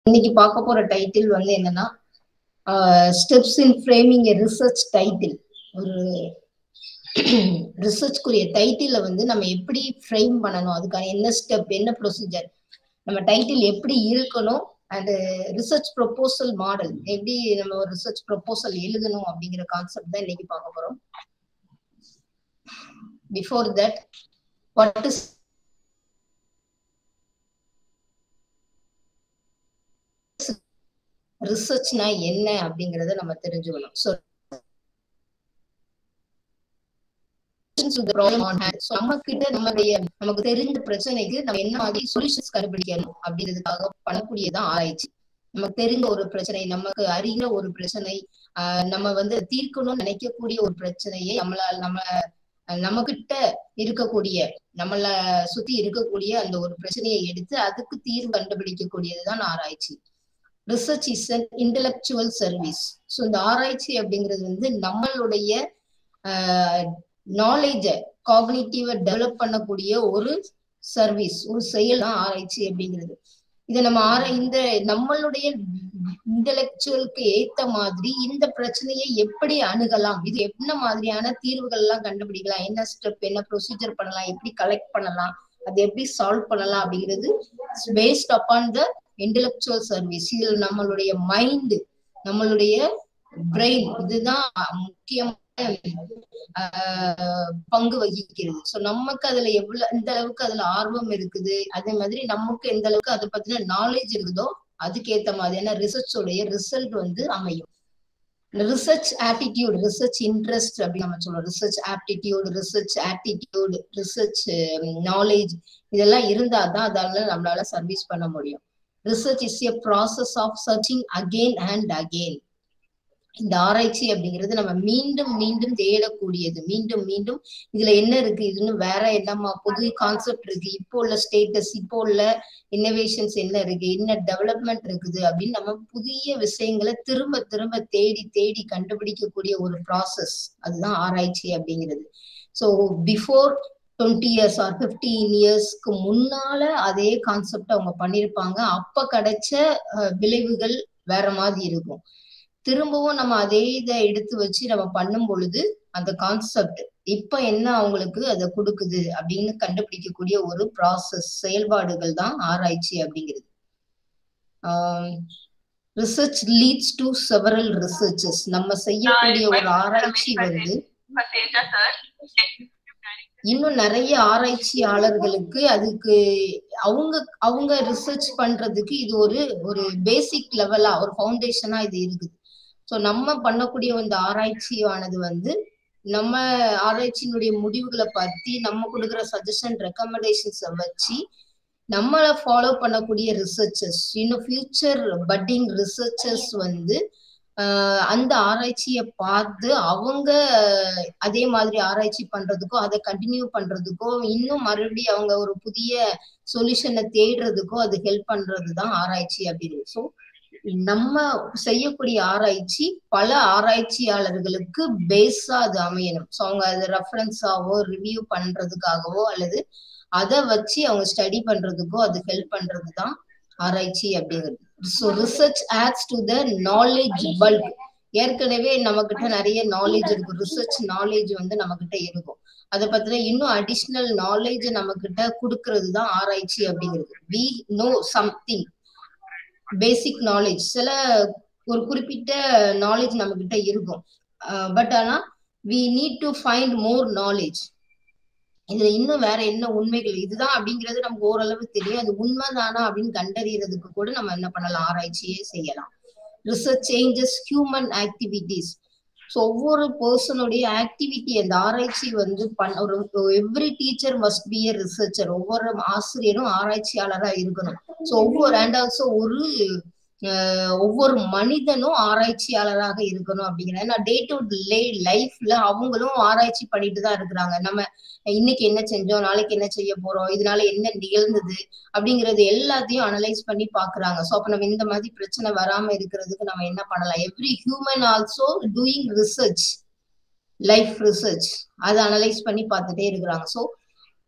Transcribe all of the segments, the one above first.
இன்னைக்கு பார்க்க போற டைட்டில் வந்து என்னன்னா steps in framing a research title ஒரு ரிசர்ச்க்குரிய டைட்டில வந்து நம்ம எப்படி ஃப்ரேம் பண்ணணும் அதுக்கான என்ன ஸ்டெப் என்ன ப்ரொசீஜர் நம்ம டைட்டில் எப்படி இருக்கணும் அண்ட் ரிசர்ச் ப்ரொபோசல் மாடல் எப்படி நம்ம ஒரு ரிசர்ச் ப்ரொபோசல் எழுதணும் அப்படிங்கிற கான்செப்ட் தான் இன்னைக்கு பார்க்க போறோம் பிஃபோர் தட் வாட் இஸ் ரிசர்ச்னா என்ன அப்படிங்கறத நம்ம தெரிஞ்சுக்கணும் ஸோ நம்ம கிட்ட நம்மளுடைய நமக்கு தெரிஞ்ச பிரச்சனைக்கு நம்ம என்ன மாதிரி சொல்யூஷன்ஸ் கண்டுபிடிக்கணும் அப்படின்றதுக்காக பண்ணக்கூடியதான் ஆராய்ச்சி நமக்கு தெரிந்த ஒரு பிரச்சனை நமக்கு அறிந்த ஒரு பிரச்சனை ஆஹ் நம்ம வந்து தீர்க்கணும்னு நினைக்கக்கூடிய ஒரு பிரச்சனையை நம்மளால நம்ம நம்ம கிட்ட இருக்கக்கூடிய நம்மள சுத்தி இருக்கக்கூடிய அந்த ஒரு பிரச்சனையை எடுத்து அதுக்கு தீர்வு கண்டுபிடிக்கக்கூடியதுதான் ஆராய்ச்சி research is an intellectual service so இந்த ஆராய்ச்சி அப்படிங்கிறது வந்து நம்மளுடைய நாலேஜ காக்னிட்டிவ டெவலப் பண்ணக்கூடிய ஒரு சர்வீஸ் ஒரு செயல் தான் ஆராய்ச்சி அப்படிங்கிறது இதை நம்ம ஆரா இந்த நம்மளுடைய இன்டலெக்சுவலுக்கு ஏத்த மாதிரி இந்த பிரச்சனையை எப்படி அணுகலாம் இது என்ன மாதிரியான தீர்வுகள் எல்லாம் கண்டுபிடிக்கலாம் என்ன ஸ்டெப் என்ன ப்ரொசீஜர் பண்ணலாம் எப்படி கலெக்ட் பண்ணலாம் அது எப்படி சால்வ் பண்ணலாம் அப்படிங்கிறது based upon the intellectual service இதுல நம்மளுடைய மைண்ட் நம்மளுடைய பிரெயின் இதுதான் முக்கியமான பங்கு வகிக்கிறது சோ நமக்கு அதுல எவ்வளவு எந்த அளவுக்கு அதுல ஆர்வம் இருக்குது அதே மாதிரி நமக்கு எந்த அளவுக்கு அதை பத்தின நாலேஜ் இருக்குதோ அதுக்கேத்த மாதிரியான ரிசர்ச்சோடைய ரிசல்ட் வந்து அமையும் ரிசர்ச் ஆட்டிடியூட் ரிசர்ச் இன்ட்ரெஸ்ட் அப்படின்னு நம்ம சொல்றோம் research aptitude research attitude research knowledge இதெல்லாம் இருந்தா தான் அதால நம்மளால சர்வீஸ் பண்ண முடியும் research is a process of searching again and again இந்த ஆராய்ச்சி அப்படிங்கிறது நம்ம மீண்டும் மீண்டும் தேடக்கூடியது மீண்டும் மீண்டும் இதுல என்ன இருக்கு இதுன்னு வேற என்னமா புது கான்செப்ட் இருக்கு இப்போ உள்ள ஸ்டேட்டஸ் இப்போ உள்ள இன்னோவேஷன்ஸ் என்ன இருக்கு என்ன டெவலப்மெண்ட் இருக்குது அப்படின்னு நம்ம புதிய விஷயங்களை திரும்ப திரும்ப தேடி தேடி கண்டுபிடிக்கக்கூடிய ஒரு ப்ராசஸ் அதுதான் ஆராய்ச்சி அப்படிங்கிறது so before twenty years or fifteen இயர்ஸ்க்கு முன்னால அதே கான்செப்ட் அவங்க பண்ணியிருப்பாங்க அப்ப கிடைச்ச விளைவுகள் வேற மாதிரி இருக்கும் திரும்பவும் நம்ம அதே இதை எடுத்து வச்சு நம்ம பண்ணும் பொழுது அந்த கான்செப்ட் இப்ப என்ன அவங்களுக்கு அதை கொடுக்குது அப்படின்னு கண்டுபிடிக்கக்கூடிய ஒரு ப்ராசஸ் செயல்பாடுகள் தான் ஆராய்ச்சி அப்படிங்கிறது research leads to several researches நம்ம செய்யக்கூடிய ஒரு ஆராய்ச்சி வந்து இன்னும் நிறைய ஆராய்ச்சியாளர்களுக்கு அதுக்கு அவங்க அவங்க ரிசர்ச் பண்றதுக்கு இது ஒரு ஒரு பேசிக் லெவலா ஒரு ஃபவுண்டேஷனா இது இருக்குது ஸோ நம்ம பண்ணக்கூடிய இந்த ஆராய்ச்சியானது வந்து நம்ம ஆராய்ச்சியினுடைய முடிவுகளை பத்தி நம்ம கொடுக்குற சஜஷன் ரெக்கமெண்டேஷன்ஸை வச்சு நம்மளை ஃபாலோ பண்ணக்கூடிய ரிசர்ச்சர்ஸ் இன்னும் ஃபியூச்சர் பட்டிங் ரிசர்ச்சர்ஸ் வந்து அந்த ஆராய்ச்சியை பார்த்து அவங்க அதே மாதிரி ஆராய்ச்சி பண்றதுக்கோ அதை கண்டினியூ பண்றதுக்கோ இன்னும் மறுபடியும் அவங்க ஒரு புதிய சொல்யூஷனை தேடுறதுக்கோ அது ஹெல்ப் பண்றதுதான் ஆராய்ச்சி அப்படின்னு ஸோ நம்ம செய்யக்கூடிய ஆராய்ச்சி பல ஆராய்ச்சியாளர்களுக்கு பேஸா அது அமையணும் ஸோ அவங்க அது ரெஃபரன்ஸாவோ ரிவ்யூ பண்றதுக்காகவோ அல்லது அதை வச்சு அவங்க ஸ்டடி பண்றதுக்கோ அது ஹெல்ப் பண்றதுதான் ஆராய்ச்சி அப்படிங்கிறது so research adds to the knowledge bulk ஏற்கனவே நம்ம கிட்ட நிறைய நாலேஜ் இருக்கும் ரிசர்ச் நாலேஜ் வந்து நம்ம கிட்ட இருக்கும் அதை பத்தின இன்னும் அடிஷ்னல் நாலேஜ் நம்ம கிட்ட கொடுக்கறது தான் ஆராய்ச்சி அப்படிங்கிறது we know something basic knowledge சில ஒரு குறிப்பிட்ட நாலேஜ் நம்ம கிட்ட இருக்கும் பட் ஆனா we need to find more knowledge இதுல இன்னும் வேற என்ன உண்மைகள் இதுதான் அப்படிங்கிறது நமக்கு ஓரளவு தெரியும் அது உண்மைதானா அப்படின்னு கண்டறியறதுக்கு கூட நம்ம என்ன பண்ணலாம் ஆராய்ச்சியே செய்யலாம் research changes human activities so ஒவ்வொரு பர்சனுடைய ஆக்டிவிட்டி அந்த ஆராய்ச்சி வந்து பண் ஒரு every teacher must be a researcher ஒவ்வொரு ஆசிரியரும் ஆராய்ச்சியாளராக இருக்கணும் ஸோ ஒவ்வொரு அண்ட் ஆல்சோ ஒரு ஒவ்வொரு மனிதனும் ஆராய்ச்சியாளராக இருக்கணும் அப்படிங்கிற ஏன்னா டே டு லே லைஃப்ல அவங்களும் ஆராய்ச்சி பண்ணிட்டு தான் இருக்கிறாங்க நம்ம இன்னைக்கு என்ன செஞ்சோம் நாளைக்கு என்ன செய்ய போறோம் இதனால என்ன நிகழ்ந்தது அப்படிங்கறது எல்லாத்தையும் அனலைஸ் பண்ணி பாக்குறாங்க ஸோ அப்ப நம்ம இந்த மாதிரி பிரச்சனை வராம இருக்கிறதுக்கு நம்ம என்ன பண்ணலாம் every human also doing research life research அதை அனலைஸ் பண்ணி பார்த்துட்டே இருக்கிறாங்க so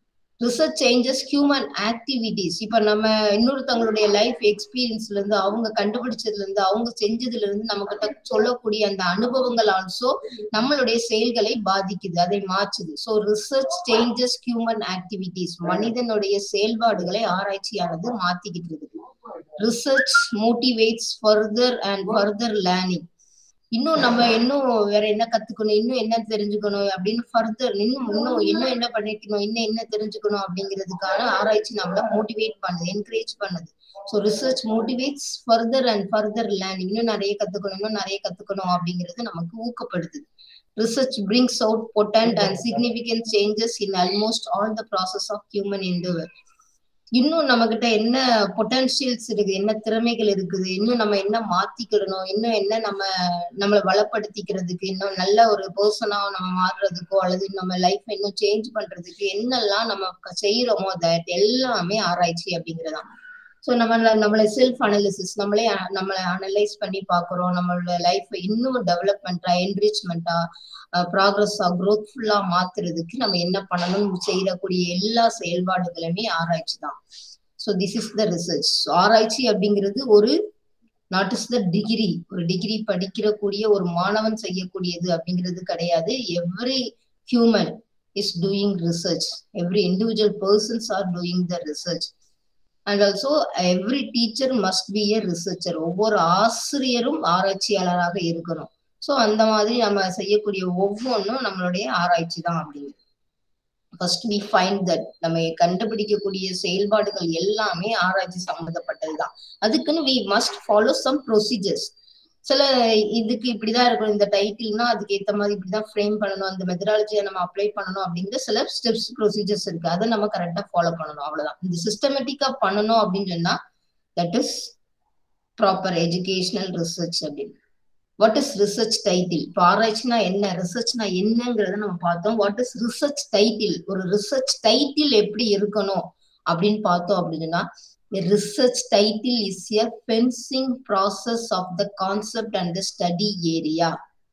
research changes human activities இப்ப நம்ம இன்னொருத்தவங்களுடைய லைஃப் எக்ஸ்பீரியன்ஸ்ல இருந்து அவங்க கண்டுபிடிச்சதுல இருந்து அவங்க செஞ்சதுல இருந்து நம்ம கிட்ட சொல்லக்கூடிய அந்த அனுபவங்கள் ஆல்சோ நம்மளுடைய செயல்களை பாதிக்குது அதை மாற்றுது so research changes human activities மனிதனுடைய செயல்பாடுகளை ஆராய்ச்சியானது மாத்திக்கிட்டு இருக்குது research motivates further and further learning இன்னும் நம்ம இன்னும் வேற என்ன கத்துக்கணும் இன்னும் என்ன தெரிஞ்சுக்கணும் அப்படின்னு ஃபர்தர் இன்னும் இன்னும் இன்னும் என்ன பண்ணிக்கணும் இன்னும் என்ன தெரிஞ்சுக்கணும் அப்படிங்கிறதுக்கான ஆராய்ச்சி நம்மள மோட்டிவேட் பண்ணுது என்கரேஜ் பண்ணுது so research motivates further and further learning இன்னும் நிறைய கத்துக்கணும் இன்னும் நிறைய கத்துக்கணும் அப்படிங்கிறது நமக்கு ஊக்கப்படுத்துது research brings out potent and significant changes in almost all the process of human endeavour இன்னும் நம்ம கிட்ட என்ன பொட்டன்ஷியல்ஸ் இருக்கு என்ன திறமைகள் இருக்குது இன்னும் நம்ம என்ன மாத்திக்கிடணும் இன்னும் என்ன நம்ம நம்மளை வளப்படுத்திக்கிறதுக்கு இன்னும் நல்ல ஒரு பர்சனா நம்ம மாறுறதுக்கோ அல்லது நம்ம லைஃப் இன்னும் சேஞ்ச் பண்றதுக்கு என்னெல்லாம் நம்ம செய்யறோமோ தட் எல்லாமே ஆராய்ச்சி அப்படிங்கிறதான் ஸோ நம்ம நம்மளை செல்ஃப் அனாலிசிஸ் நம்மளே நம்மளை அனலைஸ் பண்ணி பார்க்குறோம் நம்மளோட லைஃப் இன்னும் டெவலப்மெண்ட்டா என்ரிச்மெண்ட்டா ப்ராக்ரஸா க்ரோத்ஃபுல்லா மாத்துறதுக்கு நம்ம என்ன பண்ணணும் செய்யக்கூடிய எல்லா செயல்பாடுகளுமே ஆராய்ச்சி தான் so this is the research ஆராய்ச்சி அப்படிங்கிறது ஒரு நாட் இஸ் த டிகிரி ஒரு டிகிரி படிக்கிற கூடிய ஒரு மாணவன் செய்யக்கூடியது அப்படிங்கிறது கிடையாது every human is doing research every individual persons are doing the research and also every teacher must be a researcher ஒவ்வொரு ஆசிரியரும் ஆராய்ச்சியாளராக இருக்கணும் ஸோ அந்த மாதிரி நம்ம செய்யக்கூடிய ஒவ்வொன்றும் நம்மளுடைய ஆராய்ச்சி தான் அப்படிங்கிறது ஃபர்ஸ்ட் வி ஃபைண்ட் தட் நம்ம கண்டுபிடிக்கக்கூடிய செயல்பாடுகள் எல்லாமே ஆராய்ச்சி சம்மந்தப்பட்டது தான் அதுக்குன்னு we must follow some procedures சில இதுக்கு இப்படிதான் இருக்கணும் இந்த டைட்டில்னா அதுக்கு ஏத்த மாதிரி இப்படிதான் ஃப்ரேம் பண்ணணும் அந்த மெத்தடாலஜியை நம்ம அப்ளை பண்ணணும் அப்படிங்கிற சில ஸ்டெப்ஸ் ப்ரொசீஜர்ஸ் இருக்கு அதை நம்ம கரெக்டா ஃபாலோ பண்ணணும் அவ்வளவுதான் இந்த சிஸ்டமேட்டிக்கா பண்ணணும் அப்படின்னு சொன்னா that is proper educational research அப்படின்னு வாட் இஸ் ரிசர்ச் டைட்டில் இப்போ ஆராய்ச்சினா என்ன ரிசர்ச்னா என்னங்கிறத நம்ம பார்த்தோம் வாட் இஸ் ரிசர்ச் டைட்டில் ஒரு ரிசர்ச் டைட்டில் எப்படி இருக்கணும் அப்படின்னு பார்த்தோம் அப்படின்னா A research title is a fencing process of the concept and the study area.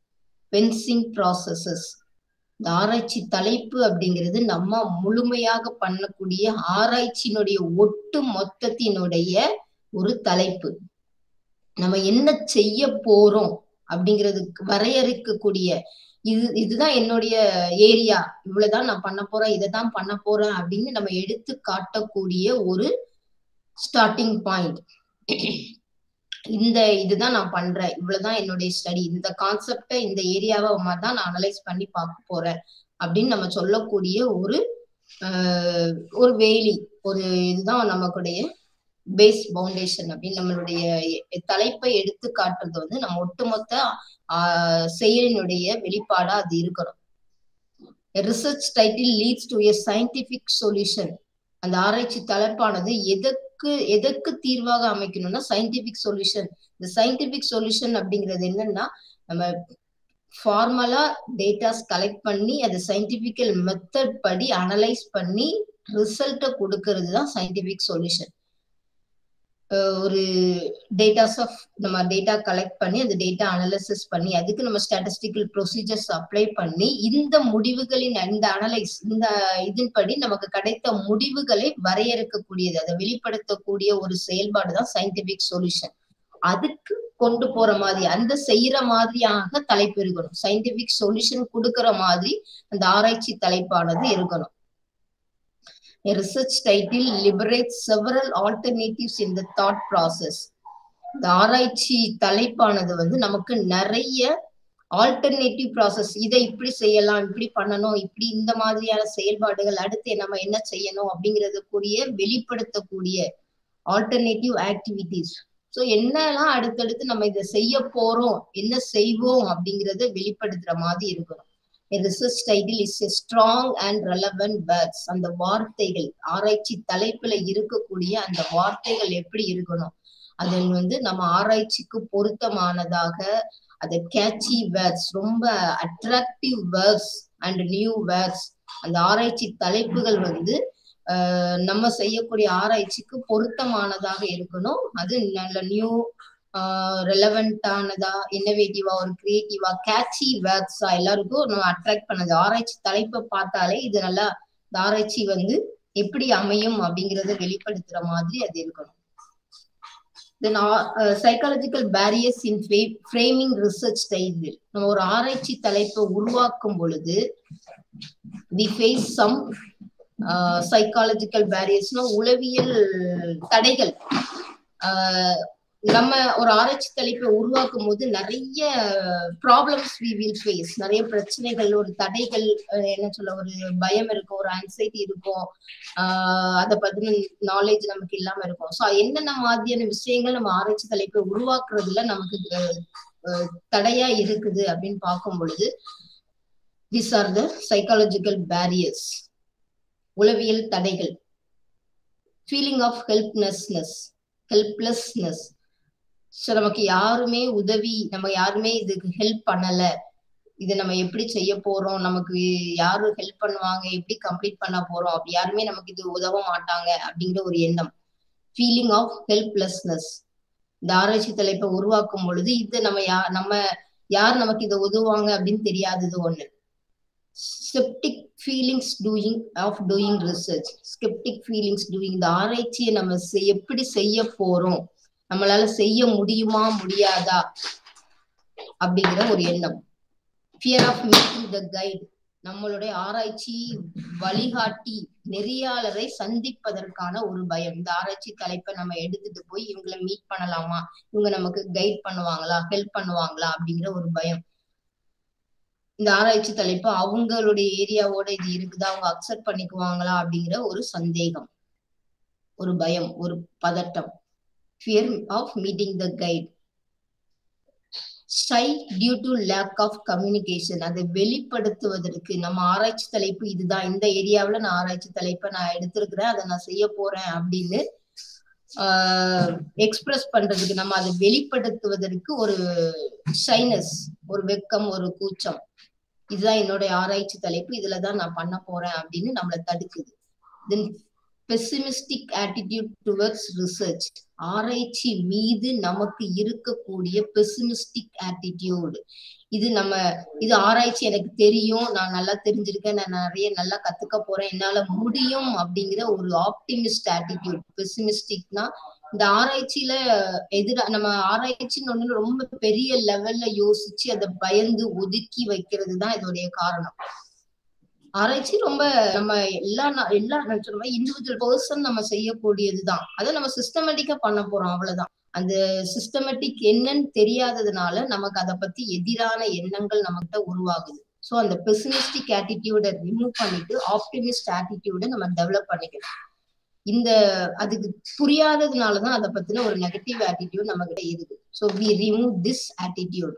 Fencing processes. இந்த ஆராய்ச்சி தலைப்பு அப்படிங்கிறது நம்ம முழுமையாக பண்ணக்கூடிய ஆராய்ச்சியினுடைய ஒட்டு மொத்தத்தினுடைய ஒரு தலைப்பு நம்ம என்ன செய்ய போறோம் அப்படிங்கிறதுக்கு வரையறுக்கக்கூடிய இது இதுதான் என்னுடைய ஏரியா இவ்வளவுதான் நான் பண்ண போறேன் இதை தான் பண்ண போறேன் அப்படின்னு நம்ம எடுத்து காட்டக்கூடிய ஒரு ஸ்டார்டிங் பாயிண்ட் இந்த இதுதான் நான் பண்றேன் இவ்வளவுதான் என்னுடைய ஸ்டடி இந்த கான்செப்டை இந்த ஏரியாவை தான் நான் அனலைஸ் பண்ணி பார்க்க போறேன் அப்படின்னு நம்ம சொல்லக்கூடிய ஒரு ஒரு வேலி ஒரு இதுதான் நமக்குடைய பேஸ் பவுண்டேஷன் அப்படின்னு நம்மளுடைய தலைப்பை எடுத்து காட்டுறது வந்து நம்ம ஒட்டுமொத்த ஆஹ் செயலினுடைய வெளிப்பாடா அது இருக்கணும் research title leads to a scientific solution அந்த ஆராய்ச்சி தலைப்பானது எதற்கு எதற்கு தீர்வாக அமைக்கணும்னா சயின்டிபிக் சொல்யூஷன் இந்த சயின்டிபிக் சொல்யூஷன் அப்படிங்கிறது என்னன்னா நம்ம ஃபார்மலா டேட்டாஸ் கலெக்ட் பண்ணி அதை சயின்டிபிக்கல் மெத்தட் படி அனலைஸ் பண்ணி ரிசல்ட்டை கொடுக்கறது தான் சயின்டிபிக் சொல்யூஷன் ஒரு டேட்டாஸ் ஆஃப் நம்ம டேட்டா கலெக்ட் பண்ணி அந்த டேட்டா அனலிசிஸ் பண்ணி அதுக்கு நம்ம ஸ்டாட்டிஸ்டிக்கல் ப்ரொசீஜர்ஸ் அப்ளை பண்ணி இந்த முடிவுகளின் இந்த அனலைஸ் இந்த இதன்படி நமக்கு கிடைத்த முடிவுகளை வரையறுக்கக்கூடியது அதை வெளிப்படுத்தக்கூடிய ஒரு செயல்பாடு தான் சயின்டிபிக் சொல்யூஷன் அதுக்கு கொண்டு போற மாதிரி அந்த செய்யற மாதிரியாக தலைப்பு இருக்கணும் சயின்டிபிக் சொல்யூஷன் கொடுக்கற மாதிரி அந்த ஆராய்ச்சி தலைப்பானது இருக்கணும் A research title liberates several alternatives in the thought process. இந்த ஆராய்ச்சி தலைப்பானது வந்து நமக்கு நிறைய ஆல்டர்னேட்டிவ் ப்ராசஸ் இதை இப்படி செய்யலாம் இப்படி பண்ணணும் இப்படி இந்த மாதிரியான செயல்பாடுகள் அடுத்து நம்ம என்ன செய்யணும் அப்படிங்கறது கூடிய வெளிப்படுத்தக்கூடிய ஆல்டர்னேட்டிவ் ஆக்டிவிட்டிஸ் ஸோ என்னெல்லாம் அடுத்தடுத்து நம்ம இதை செய்ய போறோம் என்ன செய்வோம் அப்படிங்கறத வெளிப்படுத்துற மாதிரி இருக்கணும் research title is a strong and relevant words அந்த வார்த்தைகள் ஆராய்ச்சி தலைப்புல இருக்கக்கூடிய அந்த வார்த்தைகள் எப்படி இருக்கணும் அதில் வந்து நம்ம ஆராய்ச்சிக்கு பொருத்தமானதாக அது கேட்சி வேர்ட்ஸ் ரொம்ப attractive words and new words அந்த ஆராய்ச்சி தலைப்புகள் வந்து நம்ம செய்யக்கூடிய ஆராய்ச்சிக்கு பொருத்தமானதாக இருக்கணும் அது நல்ல நியூ ரெலவெண்டானதா இன்னோவேட்டிவா ஒரு கிரியேட்டிவா கேட்சி வேர்ட்ஸா எல்லாருக்கும் நம்ம அட்ராக்ட் பண்ணது ஆராய்ச்சி தலைப்பை பார்த்தாலே இது நல்லா இந்த ஆராய்ச்சி வந்து எப்படி அமையும் அப்படிங்கறத வெளிப்படுத்துற மாதிரி அது இருக்கணும் then psychological barriers in framing research ஸ்டைலில் நம்ம ஒரு ஆராய்ச்சி தலைப்பை உருவாக்கும் பொழுது வி ஃபேஸ் சம் சைக்காலஜிக்கல் பேரியர்ஸ்னா உளவியல் தடைகள் நம்ம ஒரு ஆராய்ச்சி தலைப்பை உருவாக்கும் போது நிறைய ப்ராப்ளம்ஸ் வி வில் ஃபேஸ் நிறைய பிரச்சனைகள் ஒரு தடைகள் என்ன சொல்ல ஒரு பயம் இருக்கும் ஒரு ஆன்சைட்டி இருக்கும் ஆஹ் அதை பத்தின நாலேஜ் நமக்கு இல்லாம இருக்கும் ஸோ என்னென்ன மாதிரியான விஷயங்கள் நம்ம ஆராய்ச்சி தலைப்பை உருவாக்குறதுல நமக்கு தடையா இருக்குது அப்படின்னு பார்க்கும் பொழுது this are the psychological barriers உளவியல் தடைகள் feeling of helplessness helplessness so நமக்கு யாருமே உதவி நம்ம யாருமே இதுக்கு ஹெல்ப் பண்ணல இதை நம்ம எப்படி செய்ய போறோம் நமக்கு யாரு ஹெல்ப் பண்ணுவாங்க எப்படி கம்ப்ளீட் பண்ண போறோம் அப்படி யாருமே நமக்கு இது உதவ மாட்டாங்க அப்படிங்கிற ஒரு எண்ணம் ஃபீலிங் ஆஃப் ஹெல்ப்லெஸ்னஸ் இந்த ஆராய்ச்சி தலைப்பை உருவாக்கும் பொழுது இது நம்ம யா நம்ம யார் நமக்கு இதை உதவுவாங்க அப்படின்னு தெரியாதது ஒண்ணு sceptic feelings doing of doing research sceptic feelings doing இந்த ஆராய்ச்சியை நம்ம எப்படி செய்ய போறோம் நம்மளால செய்ய முடியுமா முடியாதா அப்படிங்கிற ஒரு எண்ணம் fear of meeting the guide நம்மளுடைய ஆராய்ச்சி வழிகாட்டி நெறியாளரை சந்திப்பதற்கான ஒரு பயம் இந்த ஆராய்ச்சி தலைப்பை நம்ம எடுத்துட்டு போய் இவங்களை மீட் பண்ணலாமா இவங்க நமக்கு கைட் பண்ணுவாங்களா ஹெல்ப் பண்ணுவாங்களா அப்படிங்கிற ஒரு பயம் இந்த ஆராய்ச்சி தலைப்பு அவங்களுடைய ஏரியாவோட இது இருக்குதா அவங்க அக்செப்ட் பண்ணிக்குவாங்களா அப்படிங்கிற ஒரு சந்தேகம் ஒரு பயம் ஒரு பதட்டம் fear of meeting the guide shy due to lack of communication அதை வெளிப்படுத்துவதற்கு நம்ம ஆராய்ச்சி தலைப்பு இதுதான் இந்த ஏரியாவில் நான் ஆராய்ச்சி தலைப்பை நான் எடுத்திருக்கிறேன் அதை நான் செய்ய போறேன் அப்படின்னு எக்ஸ்பிரஸ் பண்றதுக்கு நம்ம அதை வெளிப்படுத்துவதற்கு ஒரு ஷைனஸ் ஒரு வெக்கம் ஒரு கூச்சம் இதுதான் என்னுடைய ஆராய்ச்சி தலைப்பு இதுலதான் நான் பண்ண போறேன் அப்படின்னு நம்மளை தடுக்குது then pessimistic attitude towards research ஆராய்ச்சி மீது நமக்கு இருக்கக்கூடிய பெசிமிஸ்டிக் ஆட்டிடியூட் இது நம்ம இது ஆராய்ச்சி எனக்கு தெரியும் நான் நல்லா தெரிஞ்சிருக்கேன் நான் நிறைய நல்லா கத்துக்க போறேன் என்னால முடியும் அப்படிங்கிற ஒரு ஆப்டிமிஸ்ட் ஆட்டிடியூட் பெசிமிஸ்டிக்னா இந்த ஆராய்ச்சியில எதிரா நம்ம ஆராய்ச்சின்னு ஒண்ணு ரொம்ப பெரிய லெவல்ல யோசிச்சு அதை பயந்து ஒதுக்கி வைக்கிறது தான் இதோடைய காரணம் ஆராய்ச்சி ரொம்ப நம்ம எல்லா எல்லா சொல்ற இண்டிவிஜுவல் பர்சன் நம்ம செய்யக்கூடியதுதான் அதை நம்ம சிஸ்டமேட்டிக்கா பண்ண போறோம் அவ்வளவுதான் அந்த சிஸ்டமேட்டிக் என்னன்னு தெரியாததுனால நமக்கு அதை பத்தி எதிரான எண்ணங்கள் நம்மகிட்ட உருவாகுது ஸோ அந்த பெசிமிஸ்டிக் ஆட்டிடியூட ரிமூவ் பண்ணிட்டு ஆப்டிமிஸ்ட் ஆட்டிடியூட நம்ம டெவலப் பண்ணிக்கணும் இந்த அதுக்கு புரியாததுனாலதான் அதை பத்தின ஒரு நெகட்டிவ் ஆட்டிடியூட் நம்ம கிட்ட இருக்கு so we remove this attitude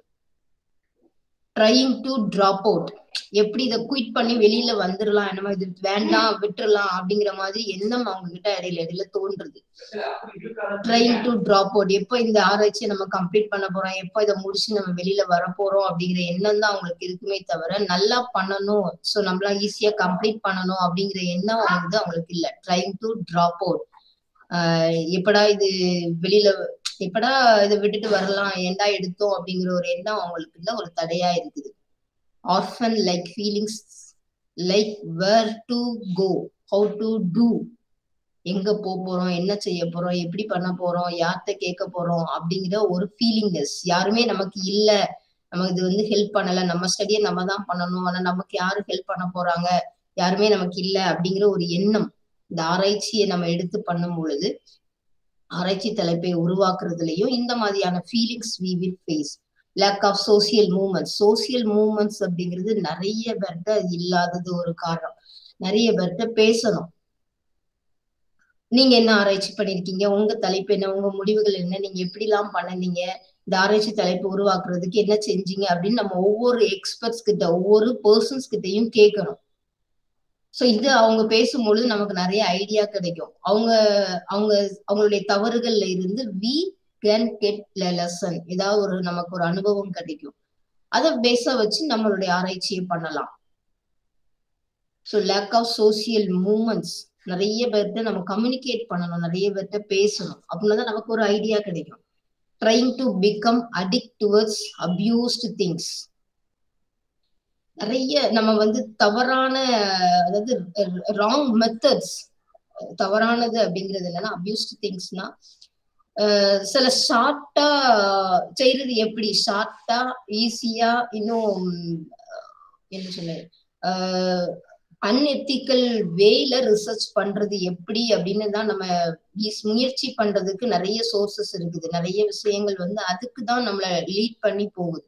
trying to drop out எப்படி இதை குயிட் பண்ணி வெளியில வந்துடலாம் என்னமோ இது வேண்டாம் விட்டுறலாம் அப்படிங்கிற மாதிரி எண்ணம் அவங்க கிட்ட இடையில இடையில தோன்றுது ட்ரைங் டு ட்ராப் அவுட் எப்போ இந்த ஆராய்ச்சியை நம்ம கம்ப்ளீட் பண்ண போறோம் எப்போ இதை முடிச்சு நம்ம வெளியில வர போறோம் அப்படிங்கிற எண்ணம் தான் அவங்களுக்கு இருக்குமே தவிர நல்லா பண்ணணும் ஸோ நம்மளாம் ஈஸியா கம்ப்ளீட் பண்ணணும் அப்படிங்கிற எண்ணம் வந்து அவங்களுக்கு இல்ல ட்ரைங் டு ட்ராப் அவுட் எப்படா இது வெளியில எப்படா இதை விட்டுட்டு வரலாம் ஏண்டா எடுத்தோம் அப்படிங்கிற ஒரு எண்ணம் அவங்களுக்கு இல்ல ஒரு தடையா இருக்குது orphan like feelings like where to go how to do எங்க போக போறோம் என்ன செய்ய போறோம் எப்படி பண்ண போறோம் யார்கிட்ட கேட்க போறோம் அப்படிங்கிற ஒரு ஃபீலிங்னஸ் யாருமே நமக்கு இல்ல நமக்கு இது வந்து ஹெல்ப் பண்ணல நம்ம ஸ்டடியை நம்ம தான் பண்ணணும் ஆனா நமக்கு யாரு ஹெல்ப் பண்ண போறாங்க யாருமே நமக்கு இல்ல அப்படிங்கிற ஒரு எண்ணம் இந்த ஆராய்ச்சியை நம்ம எடுத்து பண்ணும் பொழுது ஆராய்ச்சி தலைப்பை உருவாக்குறதுலயும் இந்த மாதிரியான feelings we will face lack of social moments social moments அப்படிங்கிறது நிறைய பேர்கிட்ட இல்லாதது ஒரு காரணம் நிறைய பேர்கிட்ட பேசணும் நீங்க என்ன ஆராய்ச்சி பண்ணிருக்கீங்க உங்க தலைப்பு என்ன உங்க முடிவுகள் என்ன நீங்க எப்படி எல்லாம் பண்ணுனீங்க இந்த ஆராய்ச்சி தலைப்பு உருவாக்குறதுக்கு என்ன செஞ்சீங்க அப்படின்னு நம்ம ஒவ்வொரு எக்ஸ்பர்ட்ஸ் கிட்ட ஒவ்வொரு பர்சன்ஸ் கிட்டையும் கேட்கணும் ஸோ இது அவங்க பேசும்பொழுது நமக்கு நிறைய ஐடியா கிடைக்கும் அவங்க அவங்க அவங்களுடைய தவறுகள்ல இருந்து வி கேன் கெட் லெசன் ஏதாவது ஒரு நமக்கு ஒரு அனுபவம் கிடைக்கும் அதை பேச வச்சு நம்மளுடைய ஆராய்ச்சியை பண்ணலாம் so lack of social moments நிறைய பேர்கிட்ட நம்ம கம்யூனிகேட் பண்ணணும் நிறைய பேர்கிட்ட பேசணும் அப்படின்னா தான் நமக்கு ஒரு ஐடியா கிடைக்கும் trying to become addict towards abused things நிறைய நம்ம வந்து தவறான அதாவது ராங் மெத்தட்ஸ் தவறானது அப்படிங்கிறது என்னன்னா அபியூஸ்ட் திங்ஸ்னா சில ஷார்ட்டா செய்யறது எப்படி ஷார்ட்டா ஈஸியா இன்னும் என்ன சொல்ல அன்எத்திக்கல் வேல ரிசர்ச் பண்றது எப்படி அப்படின்னு தான் நம்ம முயற்சி பண்றதுக்கு நிறைய சோர்சஸ் இருக்குது நிறைய விஷயங்கள் வந்து அதுக்கு தான் நம்மள லீட் பண்ணி போகுது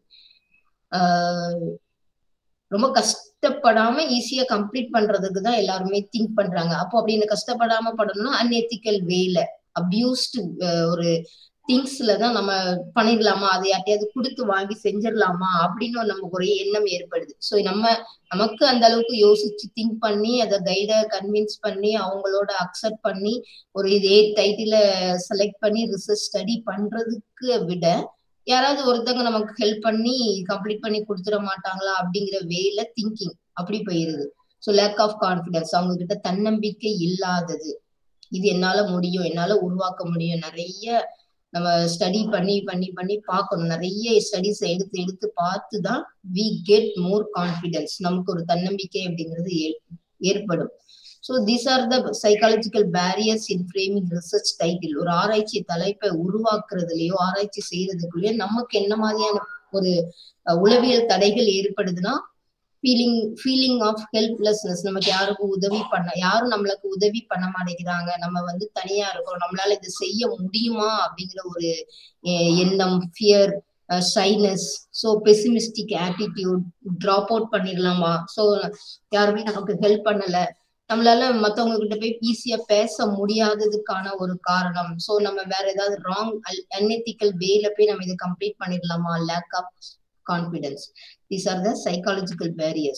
ரொம்ப கஷ்டப்படாம ஈஸியா கம்ப்ளீட் பண்றதுக்கு தான் எல்லாருமே திங்க் பண்றாங்க அப்போ அப்படின்னு கஷ்டப்படாம படணும்னா அன்எத்திக்கல் வேல அபியூஸ்டு ஒரு திங்ஸ்ல தான் நம்ம பண்ணிடலாமா அதை யார்ட்டையாவது கொடுத்து வாங்கி செஞ்சிடலாமா அப்படின்னு நமக்கு ஒரு எண்ணம் ஏற்படுது ஸோ நம்ம நமக்கு அந்த அளவுக்கு யோசிச்சு திங்க் பண்ணி அதை கைட கன்வின்ஸ் பண்ணி அவங்களோட அக்செப்ட் பண்ணி ஒரு இதே டைட்டில செலக்ட் பண்ணி ரிசர்ச் ஸ்டடி பண்றதுக்கு விட யாராவது ஒருத்தவங்க நமக்கு ஹெல்ப் பண்ணி கம்ப்ளீட் பண்ணி கொடுத்துட மாட்டாங்களா அப்படிங்கிற வேல திங்கிங் அப்படி போயிருது ஸோ லேக் ஆஃப் கான்பிடன்ஸ் அவங்க கிட்ட தன்னம்பிக்கை இல்லாதது இது என்னால முடியும் என்னால உருவாக்க முடியும் நிறைய நம்ம ஸ்டடி பண்ணி பண்ணி பண்ணி பார்க்கணும் நிறைய ஸ்டடிஸ் எடுத்து எடுத்து பார்த்து தான் வி கெட் மோர் கான்ஃபிடென்ஸ் நமக்கு ஒரு தன்னம்பிக்கை அப்படிங்கிறது ஏற்படும் so these are the psychological barriers in framing research title ஒரு ஆராய்ச்சி தலைப்பை உருவாக்குறதுலயோ ஆராய்ச்சி செய்யறதுக்குள்ளேயோ நமக்கு என்ன மாதிரியான ஒரு உளவியல் தடைகள் ஏற்படுதுன்னா ஃபீலிங் ஃபீலிங் ஆஃப் ஹெல்ப்லெஸ்னஸ் நமக்கு யாருக்கும் உதவி பண்ண யாரும் நம்மளுக்கு உதவி பண்ண மாட்டேங்கிறாங்க நம்ம வந்து தனியா இருக்கிறோம் நம்மளால இதை செய்ய முடியுமா அப்படிங்கிற ஒரு எண்ணம் fear shyness so pessimistic attitude drop out பண்ணிடலாமா ஸோ யாருமே நமக்கு ஹெல்ப் பண்ணல நம்மளால மத்தவங்க கிட்ட போய் ஈஸியா பேச முடியாததுக்கான ஒரு காரணம் ஸோ நம்ம வேற ஏதாவது ராங் அன்எத்திக்கல் வேல போய் நம்ம இதை கம்ப்ளீட் பண்ணிடலாமா lack of confidence these are the psychological barriers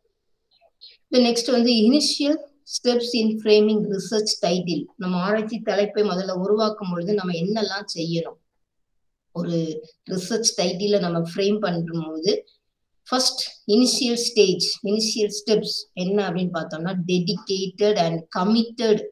the next வந்து initial steps in framing research title நம்ம ஆராய்ச்சி தலைப்பை முதல்ல உருவாக்கும் பொழுது நம்ம என்னெல்லாம் செய்யணும் ஒரு ரிசர்ச் டைட்டில நம்ம ஃப்ரேம் பண்ணும்போது first initial stage initial steps என்ன அப்படின்னு பார்த்தோம்னா dedicated and committed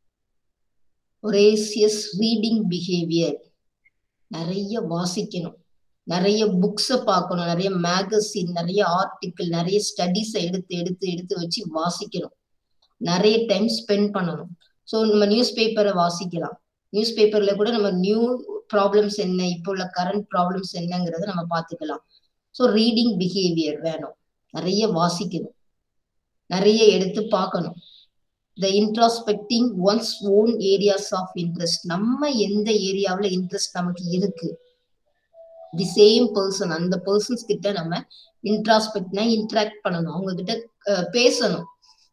voracious reading behaviour நிறைய வாசிக்கணும் நிறைய புக்ஸை பார்க்கணும் நிறைய மேகசின் நிறைய ஆர்டிக்கிள் நிறைய ஸ்டடிஸை எடுத்து எடுத்து எடுத்து வச்சு வாசிக்கணும் நிறைய டைம் ஸ்பெண்ட் பண்ணணும் ஸோ நம்ம நியூஸ் பேப்பரை வாசிக்கலாம் நியூஸ் பேப்பர்ல கூட நம்ம நியூ ப்ராப்ளம்ஸ் என்ன இப்போ உள்ள கரண்ட் ப்ராப்ளம்ஸ் என்னங்கிறத நம்ம பார்த்துக்கலாம் ஸோ ரீடிங் பிஹேவியர் வேணும் நிறைய வாசிக்கணும் நிறைய எடுத்து பார்க்கணும் the introspecting one's own areas of interest நம்ம எந்த ஏரியாவில் இன்ட்ரெஸ்ட் நமக்கு இருக்கு தி சேம் பர்சன் அந்த பர்சன்ஸ் கிட்ட நம்ம இன்ட்ராஸ்பெக்ட்னா இன்ட்ராக்ட் பண்ணணும் அவங்க கிட்ட பேசணும்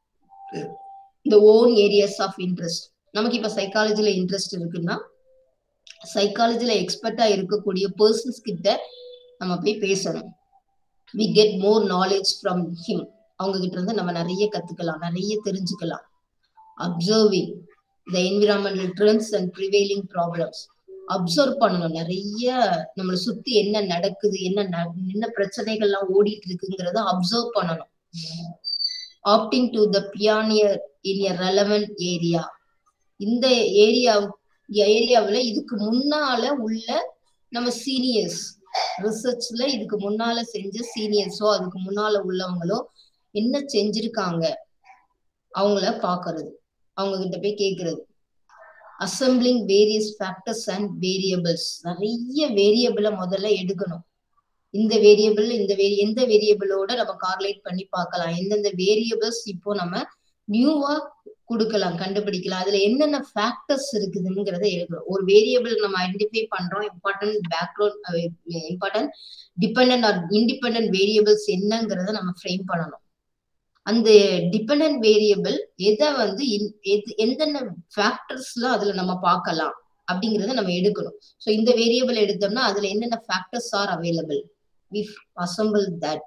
இந்த ஓன் ஏரியாஸ் ஆஃப் இன்ட்ரெஸ்ட் நமக்கு இப்ப சைக்காலஜில இன்ட்ரெஸ்ட் இருக்குன்னா சைக்காலஜில எக்ஸ்பர்ட்டா இருக்கக்கூடிய பர்சன்ஸ் கிட்ட நம்ம போய் பேசணும் we get more knowledge from him அவங்க கிட்ட இருந்து நம்ம நிறைய கத்துக்கலாம் நிறைய தெரிஞ்சுக்கலாம் observing the environmental trends and prevailing problems observe பண்ணணும் நிறைய நம்மளை சுத்தி என்ன நடக்குது என்ன என்ன பிரச்சனைகள்லாம் ஓடிட்டு இருக்குங்கிறத அப்சர்வ் பண்ணணும் opting to the pioneer in a relevant area இந்த ஏரியா ஏரியாவில் இதுக்கு முன்னால உள்ள நம்ம சீனியர்ஸ் ரிசர்ச்ல இதுக்கு முன்னால செஞ்ச சீனியர்ஸோ அதுக்கு முன்னால உள்ளவங்களோ என்ன செஞ்சிருக்காங்க அவங்கள பாக்குறது அவங்க கிட்ட போய் கேக்குறது assembling various factors and variables நிறைய வேரியபிளை முதல்ல எடுக்கணும் இந்த வேரியபிள் இந்த வேரி எந்த வேரியபிளோட நம்ம கார்லேட் பண்ணி பார்க்கலாம் எந்தெந்த வேரியபிள்ஸ் இப்போ நம்ம நியூவா கொடுக்கலாம் கண்டுபிடிக்கலாம் அதுல என்னென்ன ஃபேக்டர்ஸ் இருக்குதுங்கிறத எழுதணும் ஒரு வேரியபிள் நம்ம ஐடென்டிஃபை பண்றோம் important background important depend or independent variables என்னங்கிறத நம்ம ஃப்ரேம் பண்ணணும் அந்த டிபெண்ட் வேரியபிள் எதை வந்து எந்தெந்த ஃபேக்டர்ஸ்லாம் அதுல நம்ம பார்க்கலாம் அப்படிங்கிறத நம்ம எடுக்கணும் ஸோ இந்த வேரியபிள் எடுத்தோம்னா அதுல என்னென்ன factors are available we assemble that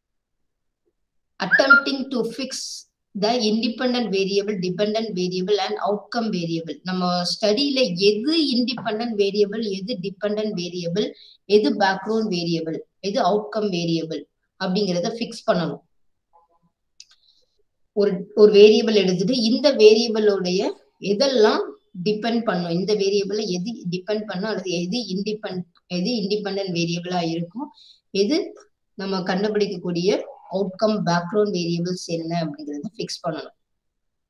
attempting to fix the independent variable depend variable and outcome variable நம்ம ஸ்டடியில எது இண்டிபெண்ட் வேரியபிள் எது டிபெண்ட் வேரியபிள் எது பேக்ரவுண்ட் வேரியபிள் எது அவுட்கம் வேரியபிள் அப்படிங்கிறத ஃபிக்ஸ் பண்ணணும் ஒரு ஒரு வேரியபிள் எடுத்துட்டு இந்த வேரியபிளோடைய எதெல்லாம் டிபெண்ட் பண்ணும் இந்த வேரியபிள எது டிபெண்ட் பண்ணும் அல்லது எது இண்டிபெண்ட் எது இண்டிபெண்ட் வேரியபிளா இருக்கும் எது நம்ம கண்டுபிடிக்கக்கூடிய அவுட்கம் பேக்ரவுண்ட் வேரியபிள்ஸ் என்ன அப்படிங்கறத ஃபிக்ஸ் பண்ணணும்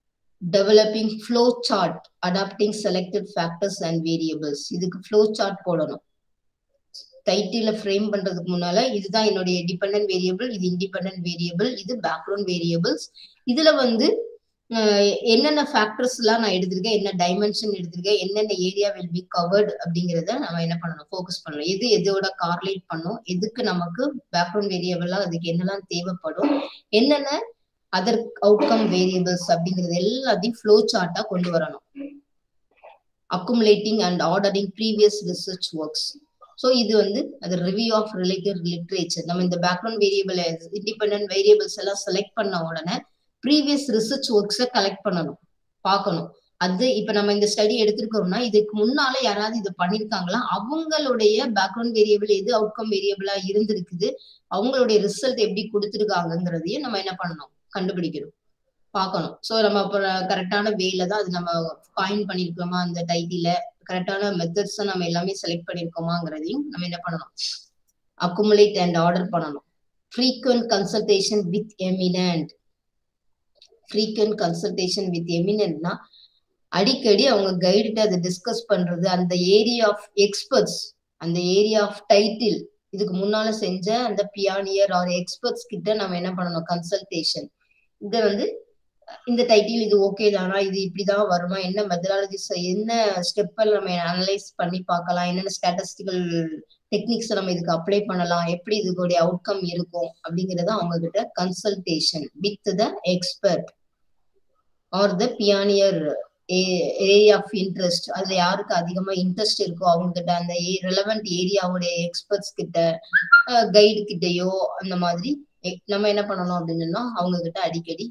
developing flow chart adapting selected factors and variables இதுக்கு ஃப்ளோ சார்ட் போடணும் டைட்டில ஃப்ரேம் பண்றதுக்கு முன்னால இதுதான் என்னுடைய டிபெண்டன்ட் வேரியபிள் இது இண்டிபெண்டன்ட் வேரியபிள் இது பேக்ரவுண்ட் வேரியபிள்ஸ் இதுல வந்து என்னென்ன ஃபேக்டர்ஸ் எல்லாம் நான் எடுத்திருக்கேன் என்ன டைமென்ஷன் எடுத்திருக்கேன் என்னென்ன ஏரியா வில் பி கவர்டு அப்படிங்கிறத நம்ம என்ன பண்ணணும் ஃபோக்கஸ் பண்ணணும் எது எதோட கார்லேட் பண்ணும் எதுக்கு நமக்கு பேக்ரவுண்ட் வேரியபிளா அதுக்கு என்னெல்லாம் தேவைப்படும் என்னென்ன அதர் அவுட்கம் வேரியபிள்ஸ் அப்படிங்கிறது எல்லாத்தையும் ஃப்ளோ சார்ட்டா கொண்டு வரணும் accumulating and ordering previous research works so இது வந்து அது ரிவ்யூ ஆஃப் ரிலேட்டட் லிட்ரேச்சர் நம்ம இந்த பேக்ரவுண்ட் வேரியபிள் இண்டிபெண்ட் வேரியபிள்ஸ் எல்லாம் செலக்ட் பண்ண உடனே ப்ரீவியஸ் ரிசர்ச் ஒர்க்ஸை கலெக்ட் பண்ணணும் பார்க்கணும் அது இப்ப நம்ம இந்த ஸ்டடி எடுத்திருக்கோம்னா இதுக்கு முன்னால யாராவது இதை பண்ணிருக்காங்களா அவங்களுடைய பேக்ரவுண்ட் வேரியபிள் எது அவுட்கம் வேரியபிளா இருந்திருக்குது அவங்களுடைய ரிசல்ட் எப்படி கொடுத்துருக்காங்கிறதையும் நம்ம என்ன பண்ணணும் கண்டுபிடிக்கணும் பார்க்கணும் ஸோ நம்ம அப்புறம் கரெக்டான வேல தான் அது நம்ம காயின் பண்ணிருக்கோமா அந்த டைட்டில கரெக்டான மெத்தட்ஸ் நம்ம எல்லாமே செலக்ட் பண்ணிருக்கோமாங்கிறதையும் நம்ம என்ன பண்ணணும் அக்குமுலேட் அண்ட் ஆர்டர் பண்ணணும் frequent consultation with eminent frequent consultation with எமினன்ட்னா அடிக்கடி அவங்க கைடுகிட்ட அதை டிஸ்கஸ் பண்றது அந்த ஏரியா ஆஃப் எக்ஸ்பர்ட்ஸ் அந்த ஏரியா ஆஃப் டைட்டில் இதுக்கு முன்னால செஞ்ச அந்த பியானியர் ஆர் எக்ஸ்பர்ட்ஸ் கிட்ட நம்ம என்ன பண்ணணும் கன்சல்டேஷன் இதை வந்து இந்த டைட்டில் இது ஓகே தானா இது இப்படிதான் வருமா என்ன மெத்தடாலஜிஸ் என்ன ஸ்டெப்பல் நம்ம அனலைஸ் பண்ணி பார்க்கலாம் என்னென்ன ஸ்டாட்டிஸ்டிக்கல் டெக்னிக்ஸ் நம்ம இதுக்கு அப்ளை பண்ணலாம் எப்படி இதுக்குடைய அவுட்கம் இருக்கும் அப்படிங்கறத அவங்க கிட்ட consultation with the expert or the pioneer area of interest அதுல யாருக்கு அதிகமா இன்ட்ரெஸ்ட் இருக்கோ அவங்க கிட்ட அந்த ரெலவெண்ட் ஏரியாவுடைய எக்ஸ்பர்ட்ஸ் கிட்ட கைடு கிட்டயோ அந்த மாதிரி நம்ம என்ன பண்ணணும் அப்படின்னு சொன்னா அவங்க கிட்ட அடிக்கடி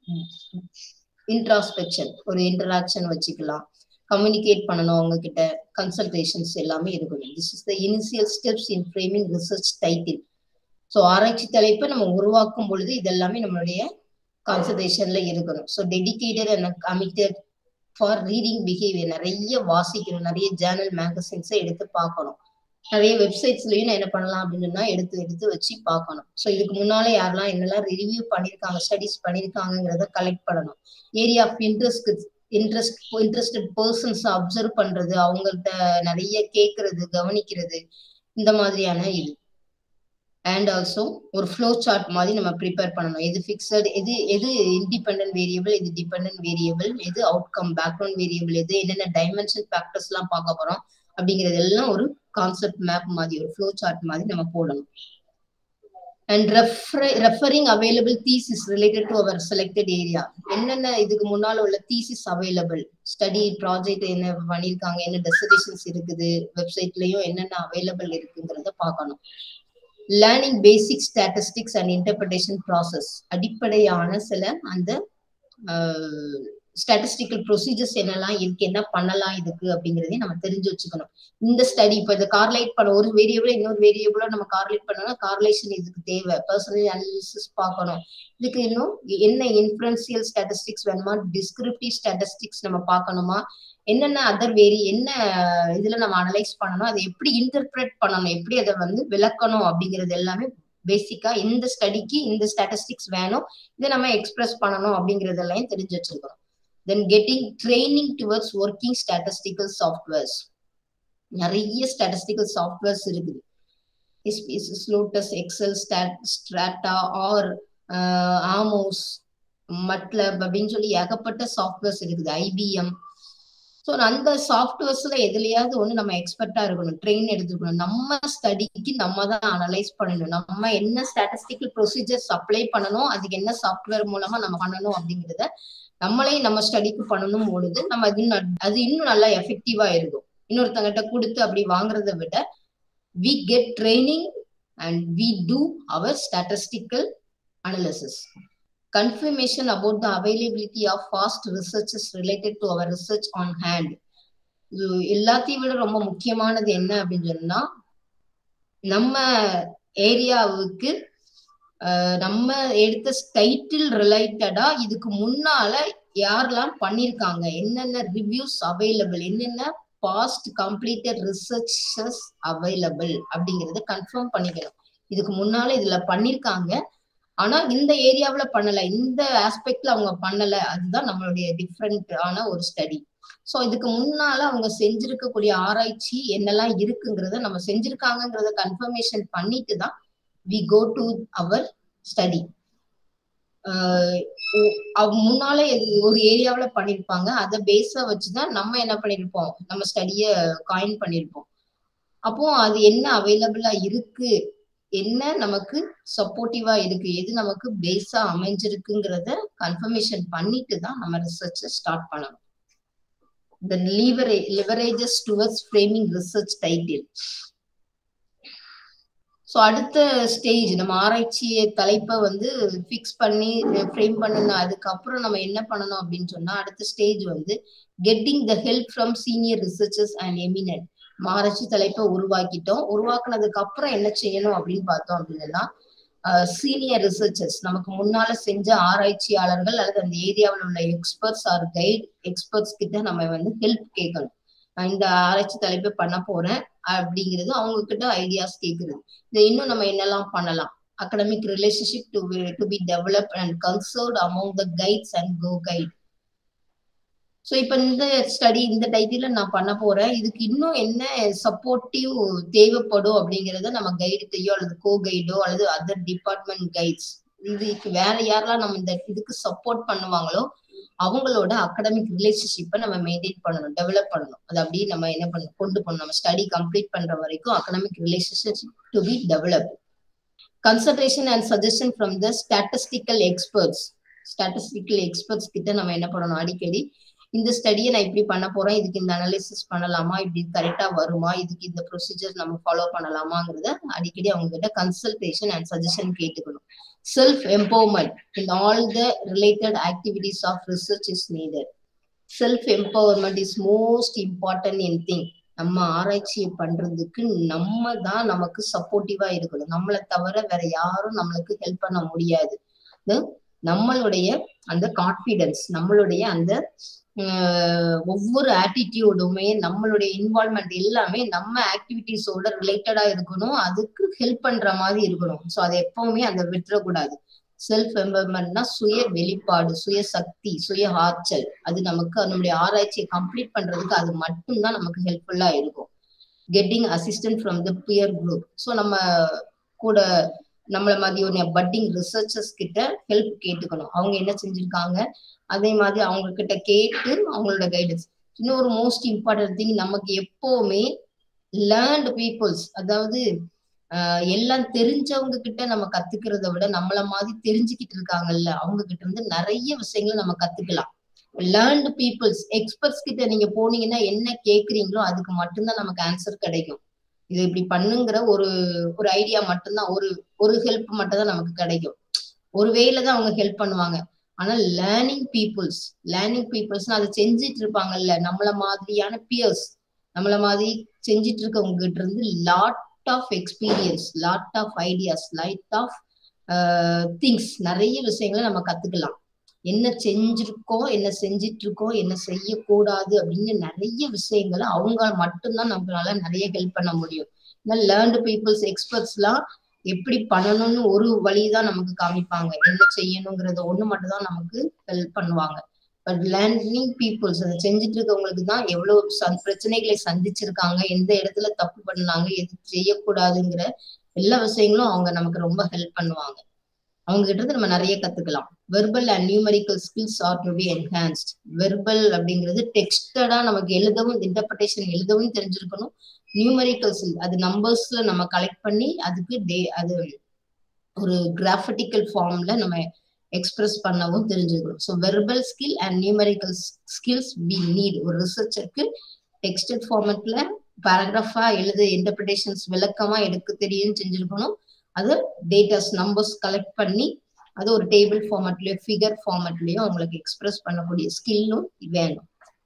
இன்ட்ராஸ்பெக்ஷன் ஒரு இன்டராக்ஷன் வச்சுக்கலாம் கம்யூனிகேட் பண்ணணும் அவங்க கிட்ட கன்சல்டேஷன்ஸ் எல்லாமே இருக்கணும் this is the initial steps in framing research title so ஆராய்ச்சி தலைப்பை நம்ம உருவாக்கும் பொழுது இதெல்லாமே நம்மளுடைய கான்சன்ட்ரேஷன்ல இருக்கணும் so dedicated and committed for reading behaviour நிறைய வாசிக்கணும் நிறைய ஜேர்னல் மேகசின்ஸை எடுத்து பார்க்கணும் நிறைய வெப்சைட்ஸ்லயும் நான் என்ன பண்ணலாம் அப்படின்னு எடுத்து எடுத்து வச்சு பார்க்கணும் ஸோ இதுக்கு முன்னால யாரெல்லாம் என்னெல்லாம் ரிவ்யூ பண்ணியிருக்காங்க ஸ்டடிஸ் பண்ணியிருக்காங்கிறத கலெக்ட் பண்ணணும் area of interest interest interested persons observe பண்றது அவங்கள்ட்ட நிறைய கேட்கறது கவனிக்கிறது இந்த மாதிரியான இது அண்ட் ஆல்சோ ஒரு ஃப்ளோ சார்ட் மாதிரி நம்ம ப்ரிப்பேர் பண்ணணும் எது ஃபிக்ஸட் எது எது இண்டிபெண்டன்ட் வேரியபிள் எது டிபெண்டன்ட் வேரியபிள் எது அவுட்கம் பேக்ரவுண்ட் வேரியபிள் எது என்னென்ன டைமென்ஷன் ஃபேக்டர்ஸ் எல்லாம் பார்க்க போறோம் அப்படிங்கிறது எல்லாம் ஒரு கான்செப்ட் மேப் மாதிரி ஒரு ஃப்ளோ சார்ட் மாதிரி நம்ம போடணும் and referring available thesis related to our selected area என்னென்ன இதுக்கு முன்னால உள்ள தீசிஸ் அவைலபிள் ஸ்டடி ப்ராஜெக்ட் என்ன பண்ணியிருக்காங்க என்ன டெசிடேஷன்ஸ் இருக்குது வெப்சைட்லயும் என்னென்ன அவைலபிள் இருக்குங்கிறத பார்க்கணும் learning basic statistics and interpretation process அடிப்படையான சில அந்த ஸ்டாட்டிஸ்டிக்கல் ப்ரொசீஜர்ஸ் என்னெல்லாம் இருக்கு என்ன பண்ணலாம் இதுக்கு அப்படிங்கறதையும் நம்ம தெரிஞ்சு வச்சுக்கணும் இந்த ஸ்டடி இப்போ இந்த கார்லைட் பண்ண ஒரு வேரியபிள் இன்னொரு வேரியபிளோ நம்ம கார்லைட் பண்ணோம்னா கார்லேஷன் இதுக்கு தேவை பர்சனல் அனாலிசிஸ் பார்க்கணும் இதுக்கு இன்னும் என்ன இன்ஃபுரன்சியல் ஸ்டாட்டிஸ்டிக்ஸ் வேணுமா டிஸ்கிரிப்டிவ் ஸ்டாட்டிஸ்டிக்ஸ் நம்ம பார்க்கணுமா என்னென்ன அதர் வேரி என்ன இதுல நம்ம அனலைஸ் பண்ணணும் அதை எப்படி இன்டர்பிரேட் பண்ணணும் எப்படி அதை வந்து விளக்கணும் அப்படிங்கிறது எல்லாமே பேசிக்கா இந்த ஸ்டடிக்கு இந்த ஸ்டாட்டிஸ்டிக்ஸ் வேணும் இதை நம்ம எக்ஸ்பிரஸ் பண்ணணும் அப்படிங்கறதெல்லாம் தெரிஞ்சு வச்சிருக்கணும் then getting training towards working statistical softwares நிறைய ஸ்டாட்டிஸ்டிக்கல் சாஃப்ட்வேர்ஸ் இருக்குது ஸ்லோட்டஸ் Excel Stat Stata or AMOS MATLAB அப்படின்னு சொல்லி ஏகப்பட்ட சாஃப்ட்வேர்ஸ் இருக்குது ஐபிஎம் ஸோ அந்த சாஃப்ட்வேர்ஸ்ல எதுலையாவது ஒன்று நம்ம எக்ஸ்பர்ட்டா இருக்கணும் ட்ரெயின் எடுத்துக்கணும் நம்ம ஸ்டடிக்கு நம்ம தான் அனலைஸ் பண்ணணும் நம்ம என்ன ஸ்டாட்டிஸ்டிக்கல் ப்ரொசீஜர்ஸ் அப்ளை பண்ணணும் அதுக்கு என்ன சாஃப்ட்வேர் மூலமா நம்ம பண்ணணும் அப்படிங்கிறத நம்மளே நம்ம ஸ்டடிக்கு பண்ணணும் பொழுது நம்ம அது அது இன்னும் நல்லா எஃபெக்டிவா இருக்கும் இன்னொருத்தங்கிட்ட கொடுத்து அப்படி வாங்குறத விட we get training and we do our statistical analysis confirmation about the availability of fast researches related to our research on hand எல்லாத்தையும் விட ரொம்ப முக்கியமானது என்ன அப்படின்னு சொன்னா நம்ம ஏரியாவுக்கு நம்ம எடுத்த டைட்டில் ரிலேட்டடா இதுக்கு முன்னால யாரெல்லாம் பண்ணிருக்காங்க என்னென்ன ரிவ்யூஸ் அவைலபிள் என்னென்ன பாஸ்ட் கம்ப்ளீட்டட் ரிசர்ச்சஸ் அவைலபிள் அப்படிங்கறத கன்ஃபார்ம் பண்ணிக்கணும் இதுக்கு முன்னால இதுல பண்ணிருக்காங்க ஆனா இந்த ஏரியாவுல பண்ணல இந்த ஆஸ்பெக்ட்ல அவங்க பண்ணல அதுதான் நம்மளுடைய டிஃப்ரெண்ட் ஆன ஒரு ஸ்டடி சோ இதுக்கு முன்னால அவங்க செஞ்சிருக்கக்கூடிய ஆராய்ச்சி என்னெல்லாம் இருக்குங்கிறத நம்ம செஞ்சிருக்காங்கங்கிறத கன்ஃபர்மேஷன் பண்ணிட்டு தான் we go to our study முன்னால ஒரு ஏரியாவுல பண்ணிருப்பாங்க அதை பேஸா வச்சுதான் நம்ம என்ன பண்ணிருப்போம் நம்ம ஸ்டடிய காயின் பண்ணிருப்போம் அப்போ அது என்ன அவைலபிளா இருக்கு என்ன நமக்கு சப்போர்ட்டிவா இருக்கு எது நமக்கு பேஸா அமைஞ்சிருக்குங்கிறத கன்ஃபர்மேஷன் பண்ணிட்டு தான் நம்ம ரிசர்ச்சை ஸ்டார்ட் பண்ணணும் the leverage leverages towards framing research title so அடுத்த ஸ்டேஜ் நம்ம ஆராய்ச்சி தலைப்பை வந்து ஃபிக்ஸ் பண்ணி ஃப்ரேம் பண்ணணும் அதுக்கப்புறம் நம்ம என்ன பண்ணணும் அப்படின்னு சொன்னா அடுத்த ஸ்டேஜ் வந்து getting the help from senior researchers and eminent ஆராய்ச்சி தலைப்பை உருவாக்கிட்டோம் உருவாக்குனதுக்கு அப்புறம் என்ன செய்யணும் அப்படின்னு பார்த்தோம் அப்படின்னா சீனியர் ரிசர்ச்சர்ஸ் நமக்கு முன்னால செஞ்ச ஆராய்ச்சியாளர்கள் அல்லது அந்த ஏரியாவில் உள்ள எக்ஸ்பர்ட்ஸ் ஆர் கைட் எக்ஸ்பர்ட்ஸ் கிட்ட நம்ம வந்து ஹெல்ப் கேட்கணும் நான் இந்த ஆராய்ச்சி தலைப்பை பண்ண போறேன் அப்படிங்கிறது அவங்க கிட்ட ஐடியாஸ் கேட்கறது இதை இன்னும் நம்ம என்னெல்லாம் பண்ணலாம் academic relationship to to be develop and conserved among the guides and co guide so இப்போ இந்த ஸ்டடி இந்த டைட்டில நான் பண்ண போறேன் இதுக்கு இன்னும் என்ன சப்போர்ட்டிவ் தேவைப்படும் அப்படிங்கிறத நம்ம கைடுத்தையோ அல்லது கோ கைடோ அல்லது அதர் டிபார்ட்மெண்ட் கைட்ஸ் இதுக்கு வேற யாரெல்லாம் நம்ம இந்த இதுக்கு சப்போர்ட் பண்ணுவாங்களோ அவங்களோட அகடமிக் ரிலேஷன்ஷிப்பை நம்ம மெயின்டைன் பண்ணணும் டெவலப் பண்ணணும் அது அப்படியே நம்ம என்ன பண்ணணும் கொண்டு போகணும் நம்ம ஸ்டடி கம்ப்ளீட் பண்ற வரைக்கும் academic relationship to be develop consultation and suggestion from the statistical experts statistical experts கிட்ட நம்ம என்ன பண்ணணும் அடிக்கடி இந்த ஸ்டடியை நான் இப்படி பண்ண போறேன் இதுக்கு இந்த அனாலிசிஸ் பண்ணலாமா இப்படி கரெக்டா வருமா இதுக்கு இந்த ப்ரொசீஜர் நம்ம ஃபாலோ பண்ணலாமாங்கிறத அடிக்கடி அவங்க கிட்ட கன்சல்டேஷன் அண்ட் சஜஷன் கேட்டுக்கணும் self empowerment in all the related activities of research is needed self empowerment is most important in thing நம்ம ஆராய்ச்சியை பண்றதுக்கு நம்ம தான் நமக்கு சப்போர்ட்டிவா இருக்கணும் நம்மளை தவிர வேற யாரும் நம்மளுக்கு ஹெல்ப் பண்ண முடியாது நம்மளுடைய அந்த கான்பிடன்ஸ் நம்மளுடைய அந்த ஒவ்வொரு ஆட்டிடியூடுமே நம்மளுடைய இன்வால்மெண்ட் எல்லாமே நம்ம ஆக்டிவிட்டிஸோட ரிலேட்டடா இருக்கணும் அதுக்கு ஹெல்ப் பண்ற மாதிரி இருக்கணும் ஸோ அதை எப்பவுமே அந்த விட்டுறக்கூடாது செல்ஃப் எம்பவர்மெண்ட்னா சுய வெளிப்பாடு சுய சக்தி சுய ஆற்றல் அது நமக்கு நம்மளுடைய ஆராய்ச்சியை கம்ப்ளீட் பண்றதுக்கு அது மட்டும்தான் நமக்கு ஹெல்ப்ஃபுல்லா இருக்கும் getting assistant from the peer group so நம்ம கூட நம்மள மாதிரி ஒரு பட்டிங் ரிசர்ச்சர்ஸ் கிட்ட ஹெல்ப் கேட்டுக்கணும் அவங்க என்ன செஞ்சிருக்காங்க அதே மாதிரி அவங்க கிட்ட கேட்டு அவங்களோட கைடன்ஸ் இன்னொரு மோஸ்ட் இம்பார்ட்டன்ட் திங் நமக்கு எப்பவுமே லேர்ன்டு பீப்புள்ஸ் அதாவது எல்லாம் தெரிஞ்சவங்க கிட்ட நம்ம கத்துக்கிறத விட நம்மள மாதிரி தெரிஞ்சுக்கிட்டு இருக்காங்கல்ல அவங்க கிட்ட இருந்து நிறைய விஷயங்களை நம்ம கத்துக்கலாம் லேர்ன்டு பீப்புள்ஸ் எக்ஸ்பர்ட்ஸ் கிட்ட நீங்க போனீங்கன்னா என்ன கேக்குறீங்களோ அதுக்கு மட்டும்தான் நமக்கு ஆன்சர் கிடைக்கும் இது இப்படி பண்ணுங்கிற ஒரு ஒரு ஐடியா மட்டும்தான் ஒரு ஒரு ஹெல்ப் மட்டும் தான் நமக்கு கிடைக்கும் ஒரு வேல தான் அவங்க ஹெல்ப் பண்ணுவாங்க ஆனா லேர்னிங் பீப்புள்ஸ் லேர்னிங் பீப்புள்ஸ் அதை செஞ்சிட்டு இருப்பாங்கல்ல நம்மள மாதிரியான பியர்ஸ் நம்மள மாதிரி செஞ்சிட்டு இருக்கவங்க கிட்ட இருந்து lot of experience lot of ideas light of things நிறைய விஷயங்களை நம்ம கத்துக்கலாம் என்ன செஞ்சிருக்கோம் என்ன செஞ்சிட்டு இருக்கோம் என்ன செய்யக்கூடாது அப்படின்னு நிறைய விஷயங்களை அவங்க மட்டும்தான் நம்மளால நிறைய ஹெல்ப் பண்ண முடியும் லேர்ன்டு பீப்புள்ஸ் எக்ஸ்பர்ட்ஸ் எல்லாம் எப்படி பண்ணணும்னு ஒரு வழிதான் நமக்கு காமிப்பாங்க என்ன செய்யணுங்கிறத ஒண்ணு மட்டும் தான் நமக்கு ஹெல்ப் பண்ணுவாங்க பட் லேர்னிங் பீப்புள்ஸ் அதை செஞ்சுட்டு இருக்கவங்களுக்கு தான் எவ்வளவு பிரச்சனைகளை சந்திச்சிருக்காங்க எந்த இடத்துல தப்பு பண்ணாங்க எது செய்யக்கூடாதுங்கிற எல்லா விஷயங்களும் அவங்க நமக்கு ரொம்ப ஹெல்ப் பண்ணுவாங்க அவங்க கிட்ட இருந்து நம்ம நிறைய கத்துக்கலாம் verbal and numerical skills are to be enhanced verbal அப்படிங்கிறது டெக்ஸ்டடா நமக்கு எழுதவும் இன்டர்பிரேஷன் எழுதவும் தெரிஞ்சிருக்கணும் நியூமரிக்கல்ஸ் அது நம்பர்ஸ்ல நம்ம கலெக்ட் பண்ணி அதுக்கு டே அது ஒரு கிராஃபட்டிக்கல் ஃபார்ம்ல நம்ம எக்ஸ்பிரஸ் பண்ணவும் தெரிஞ்சுக்கணும் so verbal skill and numerical skills we need ஒரு ரிசர்ச்சருக்கு டெக்ஸ்டட் ஃபார்மேட்ல பேராகிராஃபா எழுத இன்டர்பிரிட்டேஷன்ஸ் விளக்கமா எடுக்க தெரியும் செஞ்சிருக்கணும் அது டேட்டாஸ் நம்பர்ஸ் கலெக்ட் பண்ணி அது ஒரு டேபிள் ஃபார்மேட்லயோ ஃபிகர் ஃபார்மேட்லயோ அவங்களுக்கு எக்ஸ்பிரஸ் பண்ணக்கூடிய ஸ்கில்லும் வேணும்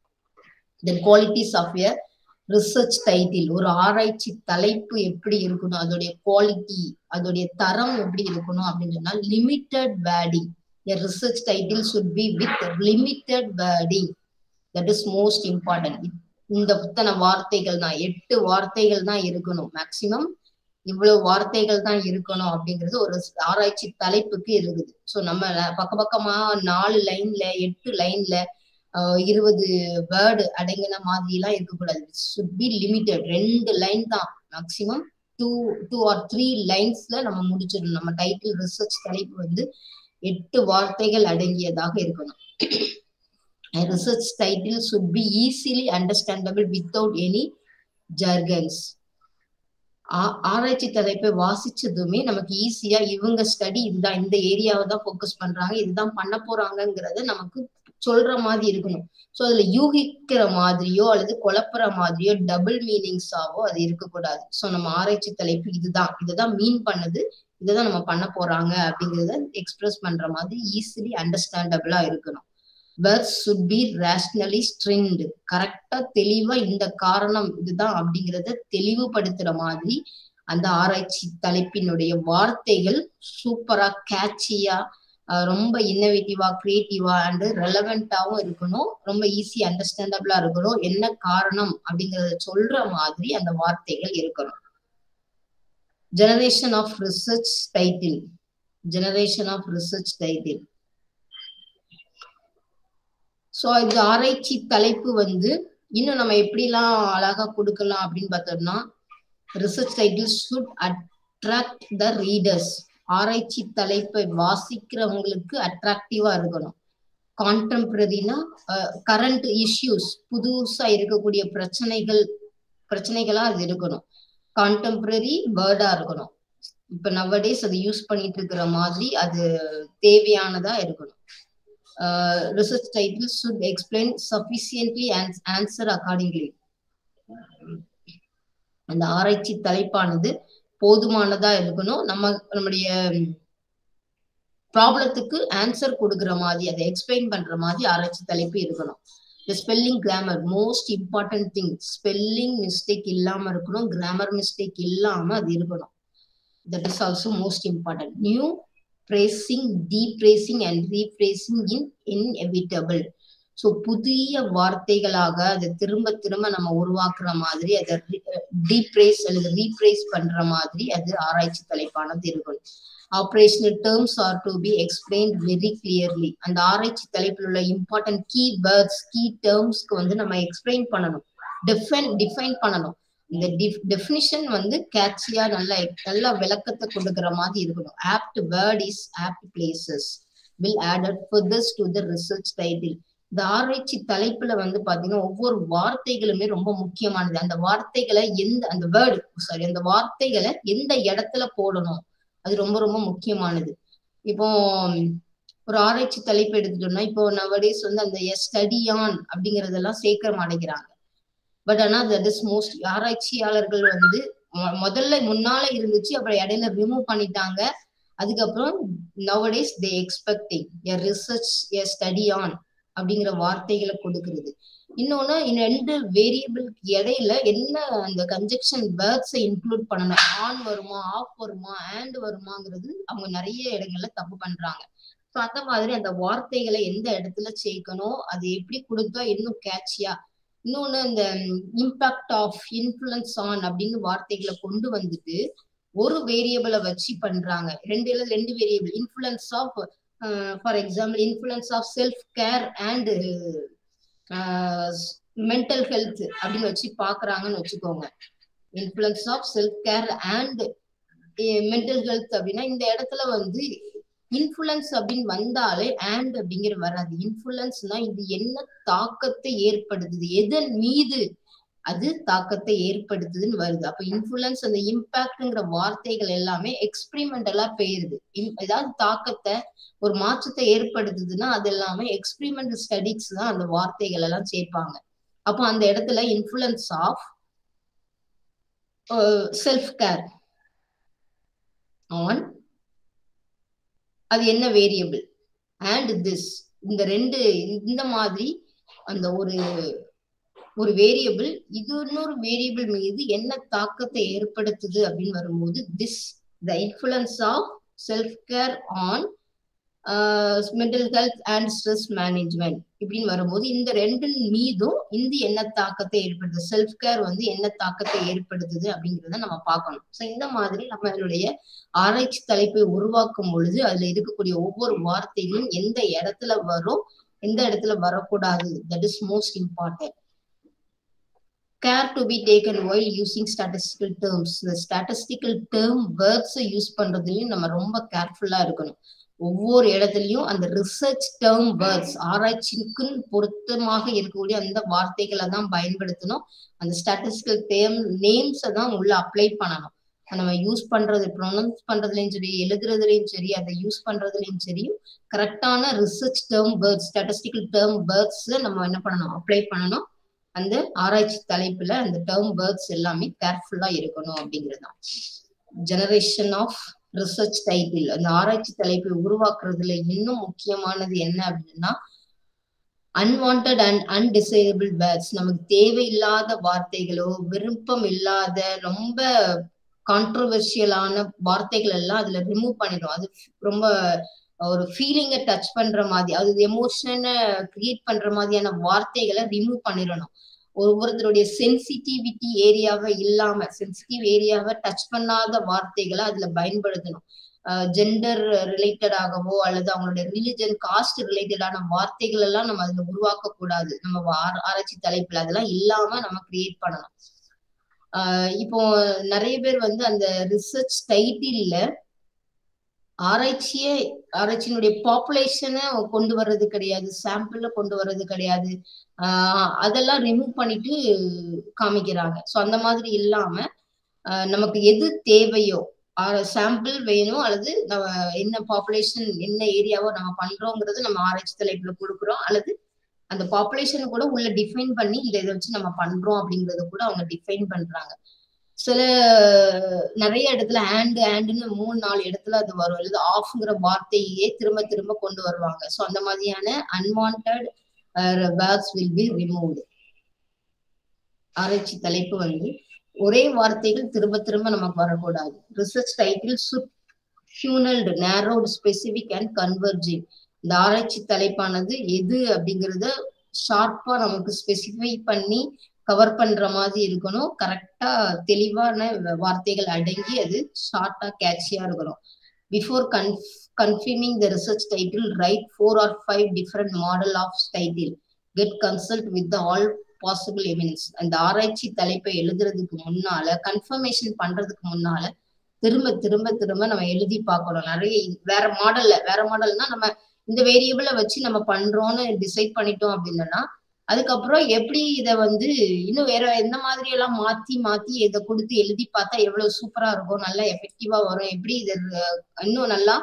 then qualities of a research title ஒரு ஆராய்ச்சி தலைப்பு எப்படி இருக்கணும் அதோடைய குவாலிட்டி அதோடைய தரம் எப்படி இருக்கணும் அப்படின்னு சொன்னா limited wording a research title should be with limited wording that is most important இந்த புத்தன வார்த்தைகள் தான் எட்டு வார்த்தைகள் தான் இருக்கணும் மேக்சிமம் இவ்வளவு வார்த்தைகள் தான் இருக்கணும் அப்படிங்கிறது ஒரு ஆராய்ச்சி தலைப்புக்கு இருக்குது ஸோ நம்ம பக்க பக்கமா நாலு லைன்ல எட்டு லைன்ல இருபது வேர்டு அடங்கின மாதிரி எல்லாம் இருக்கக்கூடாது சுட் பி லிமிட்டட் ரெண்டு லைன் தான் maximum two two or three லைன்ஸ்ல நம்ம முடிச்சிடணும் நம்ம டைட்டில் ரிசர்ச் தலைப்பு வந்து எட்டு வார்த்தைகள் அடங்கியதாக இருக்கணும் research title should be easily understandable without any jargons ஆராய்ச்சி தலைப்பை வாசிச்சதுமே நமக்கு ஈஸியா இவங்க ஸ்டடி இதுதான் இந்த ஏரியாவை தான் ஃபோக்கஸ் பண்றாங்க இதுதான் பண்ண போறாங்கிறத நமக்கு சொல்ற மாதிரி இருக்கணும் ஸோ அதுல யூகிக்கிற மாதிரியோ அல்லது குழப்புற மாதிரியோ டபுள் மீனிங்ஸாவோ அது இருக்கக்கூடாது ஸோ நம்ம ஆராய்ச்சி தலைப்பு இதுதான் இதுதான் மீன் பண்ணுது இதுதான் நம்ம பண்ண போறாங்க அப்படிங்கிறத எக்ஸ்பிரஸ் பண்ற மாதிரி ஈஸிலி அண்டர்ஸ்டாண்டபிளா இருக்கணும் words should be rationally stringed கரெக்டா தெளிவா இந்த காரணம் இதுதான் அப்படிங்கிறத தெளிவுபடுத்துற மாதிரி அந்த ஆராய்ச்சி தலைப்பினுடைய வார்த்தைகள் சூப்பரா கேட்சியா ரொம்ப இன்னோவேட்டிவா கிரியேட்டிவா அண்ட் ரெலவெண்டாவும் இருக்கணும் ரொம்ப ஈஸி அண்டர்ஸ்டாண்டபிளா இருக்கணும் என்ன காரணம் அப்படிங்கறத சொல்ற மாதிரி அந்த வார்த்தைகள் இருக்கணும் generation of research title generation of research title so இந்த ஆராய்ச்சி தலைப்பு வந்து இன்னும் நம்ம எப்படிலாம் அழகா கொடுக்கலாம் அப்படின்னு பார்த்தோம்னா research title should attract the readers ஆராய்ச்சி தலைப்பை வாசிக்கிறவங்களுக்கு அட்ராக்டிவா இருக்கணும் கான்டெம்பரரினா கரண்ட் இஷ்யூஸ் புதுசா இருக்கக்கூடிய பிரச்சனைகள் பிரச்சனைகளா அது இருக்கணும் கான்டெம்பரரி வேர்டா இருக்கணும் இப்ப நவடேஸ் அதை யூஸ் பண்ணிட்டு இருக்கிற மாதிரி அது தேவையானதா இருக்கணும் research title should explain sufficiently answer accordingly அந்த ஆராய்ச்சி தலைப்பானது போதுமானதா இருக்கணும் நம்ம நம்முடைய ப்ராப்ளத்துக்கு ஆன்சர் கொடுக்குற மாதிரி அதை எக்ஸ்பிளைன் பண்ற மாதிரி ஆராய்ச்சி தலைப்பு இருக்கணும் இந்த spelling grammar most important thing spelling mistake இல்லாம இருக்கணும் கிராமர் மிஸ்டேக் இல்லாம அது இருக்கணும் that is also most important new phrasing dephrasing and rephrasing in inevitable so புதிய வார்த்தைகளாக அதை திரும்ப திரும்ப நம்ம உருவாக்குற மாதிரி அதை டீப்ரேஸ் அல்லது ரீப்ரேஸ் பண்ற மாதிரி அது ஆராய்ச்சி தலைப்பானது இருக்கணும் operational terms are to be explain very clearly அந்த ஆராய்ச்சி தலைப்பில் உள்ள இம்பார்ட்டன்ட் கீ வேர்ட்ஸ் கீ டேர்ம்ஸ்க்கு வந்து நம்ம எக்ஸ்பிளைன் பண்ணணும் டிஃபைன் டிஃபைன் பண்ணணும் இந்த டெஃபினிஷன் வந்து கேட்சியா நல்ல நல்ல விளக்கத்தை கொடுக்குற மாதிரி இருக்கணும் apt word is apt places will added furthers to the research title இந்த ஆராய்ச்சி தலைப்புல வந்து பாத்தீங்கன்னா ஒவ்வொரு வார்த்தைகளுமே ரொம்ப முக்கியமானது அந்த வார்த்தைகளை எந்த அந்த வேர்டு சாரி அந்த வார்த்தைகளை எந்த இடத்துல போடணும் அது ரொம்ப ரொம்ப முக்கியமானது இப்போ ஒரு ஆராய்ச்சி தலைப்பு எடுத்துட்டோம்னா இப்போ நவடேஸ் வந்து அந்த ஸ்டடி ஆன் அப்படிங்கறதெல்லாம் சேர்க்க மாட்டேங்கிறாங்க பட் ஆனா தட் இஸ் மோஸ்ட் ஆராய்ச்சியாளர்கள் வந்து முதல்ல முன்னால இருந்துச்சு அப்புறம் இடையில ரிமூவ் பண்ணிட்டாங்க அதுக்கப்புறம் nowadays they expecting a research a study on அப்படிங்கிற வார்த்தைகளை கொடுக்கறது இன்னொன்னு ரெண்டு வேரியபிளுக்கு இடையில என்ன அந்த கன்ஜெக்ஷன் வேர்ட்ஸை இன்க்ளூட் பண்ணணும் ஆன் வருமா ஆஃப் வருமா ஆண்ட் வருமாங்கிறது அவங்க நிறைய இடங்கள்ல தப்பு பண்றாங்க ஸோ அந்த மாதிரி அந்த வார்த்தைகளை எந்த இடத்துல சேர்க்கணும் அது எப்படி கொடுத்தா இன்னும் கேட்சியா இன்னொன்னு இந்த இம்பாக்ட் ஆஃப் இன்ஃபுளுன்ஸ் ஆன் அப்படின்னு வார்த்தைகளை கொண்டு வந்துட்டு ஒரு வேரியபிளை வச்சு பண்றாங்க ரெண்டு இல்ல ரெண்டு variable influence of for example influence of self care and mental health அப்படின்னு வச்சு பாக்குறாங்கன்னு வச்சுக்கோங்க influence of self care and mental health அப்படின்னா இந்த இடத்துல வந்து இன்ஃபுளுன்ஸ் அப்படின்னு வந்தாலே அண்ட் அப்படிங்கிற வராது இன்ஃபுளுன்ஸ்னா இது என்ன தாக்கத்தை ஏற்படுத்துது எதன் மீது அது தாக்கத்தை ஏற்படுத்துதுன்னு வருது அப்ப இன்ஃபுளுன்ஸ் அந்த இம்பாக்ட்ங்கிற வார்த்தைகள் எல்லாமே எக்ஸ்பிரிமெண்டலா பெயருது ஏதாவது தாக்கத்தை ஒரு மாற்றத்தை ஏற்படுத்துதுன்னா அது எல்லாமே எக்ஸ்பிரிமெண்ட் ஸ்டடிஸ் தான் அந்த வார்த்தைகள் எல்லாம் சேர்ப்பாங்க அப்போ அந்த இடத்துல influence of self care on அது என்ன வேரியபிள் அண்ட் திஸ் இந்த ரெண்டு இந்த மாதிரி அந்த ஒரு ஒரு வேரியபிள் இது இன்னொரு வேரியபிள் மீது என்ன தாக்கத்தை ஏற்படுத்துது அப்படின்னு வரும்போது this the influence of self care on mental health and stress management இப்படின்னு வரும்போது இந்த ரெண்டு மீதும் இந்த என்ன தாக்கத்தை ஏற்படுத்துது செல்ஃப் கேர் வந்து என்ன தாக்கத்தை ஏற்படுத்துது அப்படிங்கிறத நம்ம பார்க்கணும் ஸோ இந்த மாதிரி நம்மளுடைய ஆராய்ச்சி தலைப்பை உருவாக்கும் பொழுது அதுல இருக்கக்கூடிய ஒவ்வொரு வார்த்தைகளும் எந்த இடத்துல வரும் எந்த இடத்துல வரக்கூடாது that is most important care to be taken while using statistical terms இந்த ஸ்டாட்டிஸ்டிக்கல் டேர்ம் வேர்ட்ஸை யூஸ் பண்றதுலயும் நம்ம ரொம்ப கேர்ஃபுல்லா இருக்கணும் ஒவ்வொரு இடத்துலயும் அந்த ரிசர்ச் டேர்ம் வேர்ட்ஸ் ஆராய்ச்சிக்கு பொருத்தமாக இருக்கக்கூடிய அந்த வார்த்தைகளை தான் பயன்படுத்தணும் அந்த ஸ்டாட்டிஸ்டிக்கல் டேர்ம் நேம்ஸை தான் உள்ள அப்ளை பண்ணணும் நம்ம யூஸ் பண்றது ப்ரொனவுன்ஸ் பண்றதுலயும் சரி எழுதுறதுலயும் சரி அதை யூஸ் பண்றதுலயும் சரி கரெக்டான research term words statistical term words நம்ம என்ன பண்ணணும் அப்ளை பண்ணணும் அந்த ஆராய்ச்சி தலைப்புல அந்த டேர்ம் வேர்ட்ஸ் எல்லாமே கேர்ஃபுல்லா இருக்கணும் அப்படிங்கிறதுதான் ஜெனரேஷன் ஆஃப் ரிசர்ச் டைட்டில் அந்த ஆராய்ச்சி தலைப்பை உருவாக்குறதுல இன்னும் முக்கியமானது என்ன அப்படின்னா அன்வான்ட் அண்ட் அன்டிசைரபிள் வேர்ட்ஸ் நமக்கு தேவையில்லாத வார்த்தைகளோ விருப்பம் இல்லாத ரொம்ப கான்ட்ரவர்ஷியலான வார்த்தைகள் எல்லாம் அதுல ரிமூவ் பண்ணிடும் அது ரொம்ப ஒரு ஃபீலிங்கை டச் பண்ற மாதிரி அது எமோஷனை கிரியேட் பண்ற மாதிரியான வார்த்தைகளை ரிமூவ் பண்ணிடணும் ஒவ்வொருத்தருடைய சென்சிட்டிவிட்டி ஏரியாவை இல்லாம சென்சிட்டிவ் ஏரியாவை டச் பண்ணாத வார்த்தைகளை அதுல பயன்படுத்தணும் ஜெண்டர் ரிலேட்டடாகவோ அல்லது அவங்களுடைய ரிலிஜன் காஸ்ட் ரிலேட்டடான வார்த்தைகள் எல்லாம் நம்ம அதுல உருவாக்க கூடாது நம்ம ஆராய்ச்சி தலைப்புல அதெல்லாம் இல்லாம நம்ம கிரியேட் பண்ணணும் ஆஹ் இப்போ நிறைய பேர் வந்து அந்த ரிசர்ச் டைட்டில்ல ஆராய்ச்சியே ஆராய்ச்சியினுடைய பாப்புலேஷனை கொண்டு வர்றது கிடையாது சாம்பிள்ல கொண்டு வர்றது கிடையாது ஆஹ் அதெல்லாம் ரிமூவ் பண்ணிட்டு காமிக்கிறாங்க ஸோ அந்த மாதிரி இல்லாம நமக்கு எது தேவையோ சாம்பிள் வேணும் அல்லது நம்ம என்ன பாப்புலேஷன் என்ன ஏரியாவோ நம்ம பண்றோங்கிறது நம்ம ஆராய்ச்சி தலைப்புல கொடுக்குறோம் அல்லது அந்த பாப்புலேஷனை கூட உள்ள டிஃபைன் பண்ணி இந்த இதை வச்சு நம்ம பண்றோம் அப்படிங்கறத கூட அவங்க டிஃபைன் பண்றாங்க சில நிறைய இடத்துல ஹேண்டு ஹேண்டுன்னு மூணு நாலு இடத்துல அது வரும் அல்லது ஆஃப்ங்கிற வார்த்தையே திரும்ப திரும்ப கொண்டு வருவாங்க ஸோ அந்த மாதிரியான unwanted words will be removed ஆராய்ச்சி தலைப்பு வந்து ஒரே வார்த்தைகள் திரும்ப திரும்ப நமக்கு வரக்கூடாது research title should funnelled narrowed specific and converging இந்த ஆராய்ச்சி தலைப்பானது எது அப்படிங்கிறத ஷார்ப்பா நமக்கு ஸ்பெசிஃபை பண்ணி கவர் பண்ற மாதிரி இருக்கணும் கரெக்டா தெளிவான வார்த்தைகள் அடங்கி அது ஷார்ட்டா கேட்சியா இருக்கணும் before conf confirming the research title write four or five different model of title get consult with all possible evidence அந்த ஆராய்ச்சி தலைப்பை எழுதுறதுக்கு முன்னால கன்ஃபர்மேஷன் பண்றதுக்கு முன்னால திரும்ப திரும்ப திரும்ப நம்ம எழுதி பார்க்கணும் நிறைய வேற மாடல்ல வேற மாடல்னா நம்ம இந்த வேரியபிளை வச்சு நம்ம பண்றோம்னு டிசைட் பண்ணிட்டோம் அப்படின்னா அதுக்கப்புறம் எப்படி இத வந்து இன்னும் வேற எந்த மாதிரி எல்லாம் மாத்தி மாத்தி இதை கொடுத்து எழுதி பார்த்தா எவ்வளவு சூப்பரா இருக்கும் நல்லா எஃபெக்டிவா வரும் எப்படி இதை இன்னும் நல்லா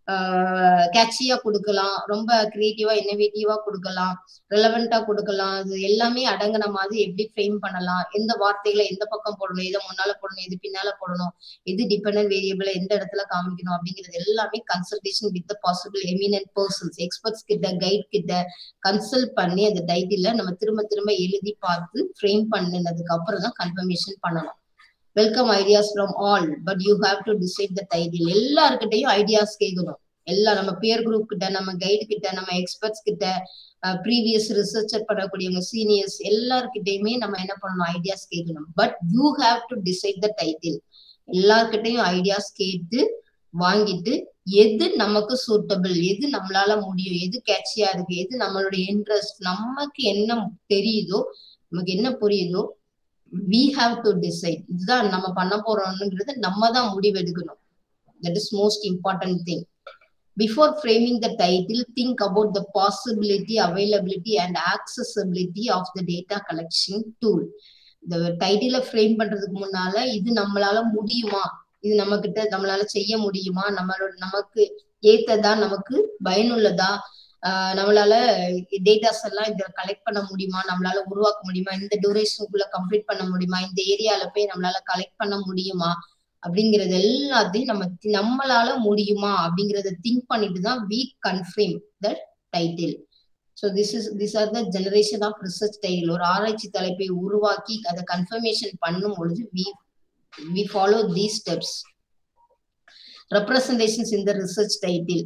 கேட்சியா கொடுக்கலாம் ரொம்ப கிரியேட்டிவா இன்னோவேட்டிவா கொடுக்கலாம் ரெலவெண்டா கொடுக்கலாம் அது எல்லாமே அடங்கின மாதிரி எப்படி ஃப்ரேம் பண்ணலாம் எந்த வார்த்தைகளை எந்த பக்கம் போடணும் எதை முன்னால போடணும் எது பின்னால போடணும் எது டிபெண்டன்ட் வேரியபிள் எந்த இடத்துல காமிக்கணும் அப்படிங்கிறது எல்லாமே consultation with possible eminent persons experts கிட்ட கைட் கிட்ட கன்சல்ட் பண்ணி அந்த டைட்டில நம்ம திரும்ப திரும்ப எழுதி பார்த்து ஃப்ரேம் பண்ணினதுக்கு அப்புறம் தான் கன்ஃபர்மேஷன் பண்ணணும் welcome ideas from all but you have to decide the title எல்லாருக்கிட்டையும் ஐடியாஸ் கேட்கணும் எல்லாம் நம்ம பியர் குரூப் கிட்ட நம்ம கைடு கிட்ட நம்ம எக்ஸ்பர்ட்ஸ் கிட்ட ப்ரீவியஸ் ரிசர்ச்சர் பண்ணக்கூடியவங்க சீனியர்ஸ் எல்லார்கிட்டயுமே நம்ம என்ன பண்ணணும் ஐடியாஸ் கேட்கணும் but you have to decide the title எல்லார்கிட்டையும் ஐடியாஸ் கேட்டு வாங்கிட்டு எது நமக்கு சூட்டபிள் எது நம்மளால முடியும் எது கேட்சியா இருக்கு எது நம்மளுடைய இன்ட்ரெஸ்ட் நமக்கு என்ன தெரியுதோ நமக்கு என்ன புரியுதோ வி ஹாவ் டு டிசைட் இதுதான் நம்ம பண்ண போறோம்ங்கிறது நம்ம தான் முடிவெடுக்கணும் that is most important thing before framing the title think about the possibility availability and accessibility of the data collection tool இந்த டைட்டில ஃப்ரேம் பண்றதுக்கு முன்னால இது நம்மளால முடியுமா இது நம்ம கிட்ட நம்மளால செய்ய முடியுமா நம்மளோட நமக்கு ஏத்ததா நமக்கு பயனுள்ளதா ஆஹ் நம்மளால டேட்டாஸ் எல்லாம் இத கலெக்ட் பண்ண முடியுமா நம்மளால உருவாக்க முடியுமா இந்த டூரேஷனுக்குள்ள கம்ப்ளீட் பண்ண முடியுமா இந்த ஏரியால போய் நம்மளால கலெக்ட் பண்ண முடியுமா அப்படிங்கறது எல்லாத்தையும் நம்ம நம்மளால முடியுமா அப்படிங்கறத திங்க் பண்ணிட்டு தான் we confirm the title so this is this are the generation of research title ஒரு ஆராய்ச்சி தலைப்பை உருவாக்கி அதை கன்ஃபர்மேஷன் பண்ணும் பொழுது we we follow these steps representations இந்த ரிசர்ச் டைட்டில்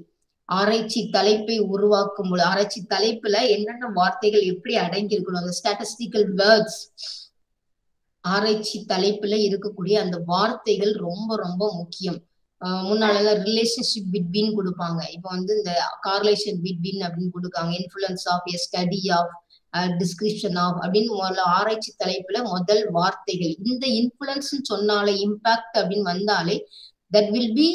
ஆராய்ச்சி தலைப்பை உருவாக்கும் பொழுது ஆராய்ச்சி தலைப்புல என்னென்ன வார்த்தைகள் எப்படி அடங்கி இருக்கணும் அந்த ஸ்டாட்டிஸ்டிக்கல் வேர்ட்ஸ் ஆராய்ச்சி தலைப்புல இருக்கக்கூடிய அந்த வார்த்தைகள் ரொம்ப ரொம்ப முக்கியம் முன்னால ரிலேஷன்ஷிப் பிட்வீன் கொடுப்பாங்க இப்போ வந்து இந்த கார்லேஷன் பிட்வீன் அப்படின்னு கொடுக்காங்க influence of a study of description of அப்படின்னு முதல்ல ஆராய்ச்சி தலைப்புல முதல் வார்த்தைகள் இந்த இன்ஃபுளுன்ஸ் சொன்னாலே இம்பாக்ட் அப்படின்னு வந்தாலே that will be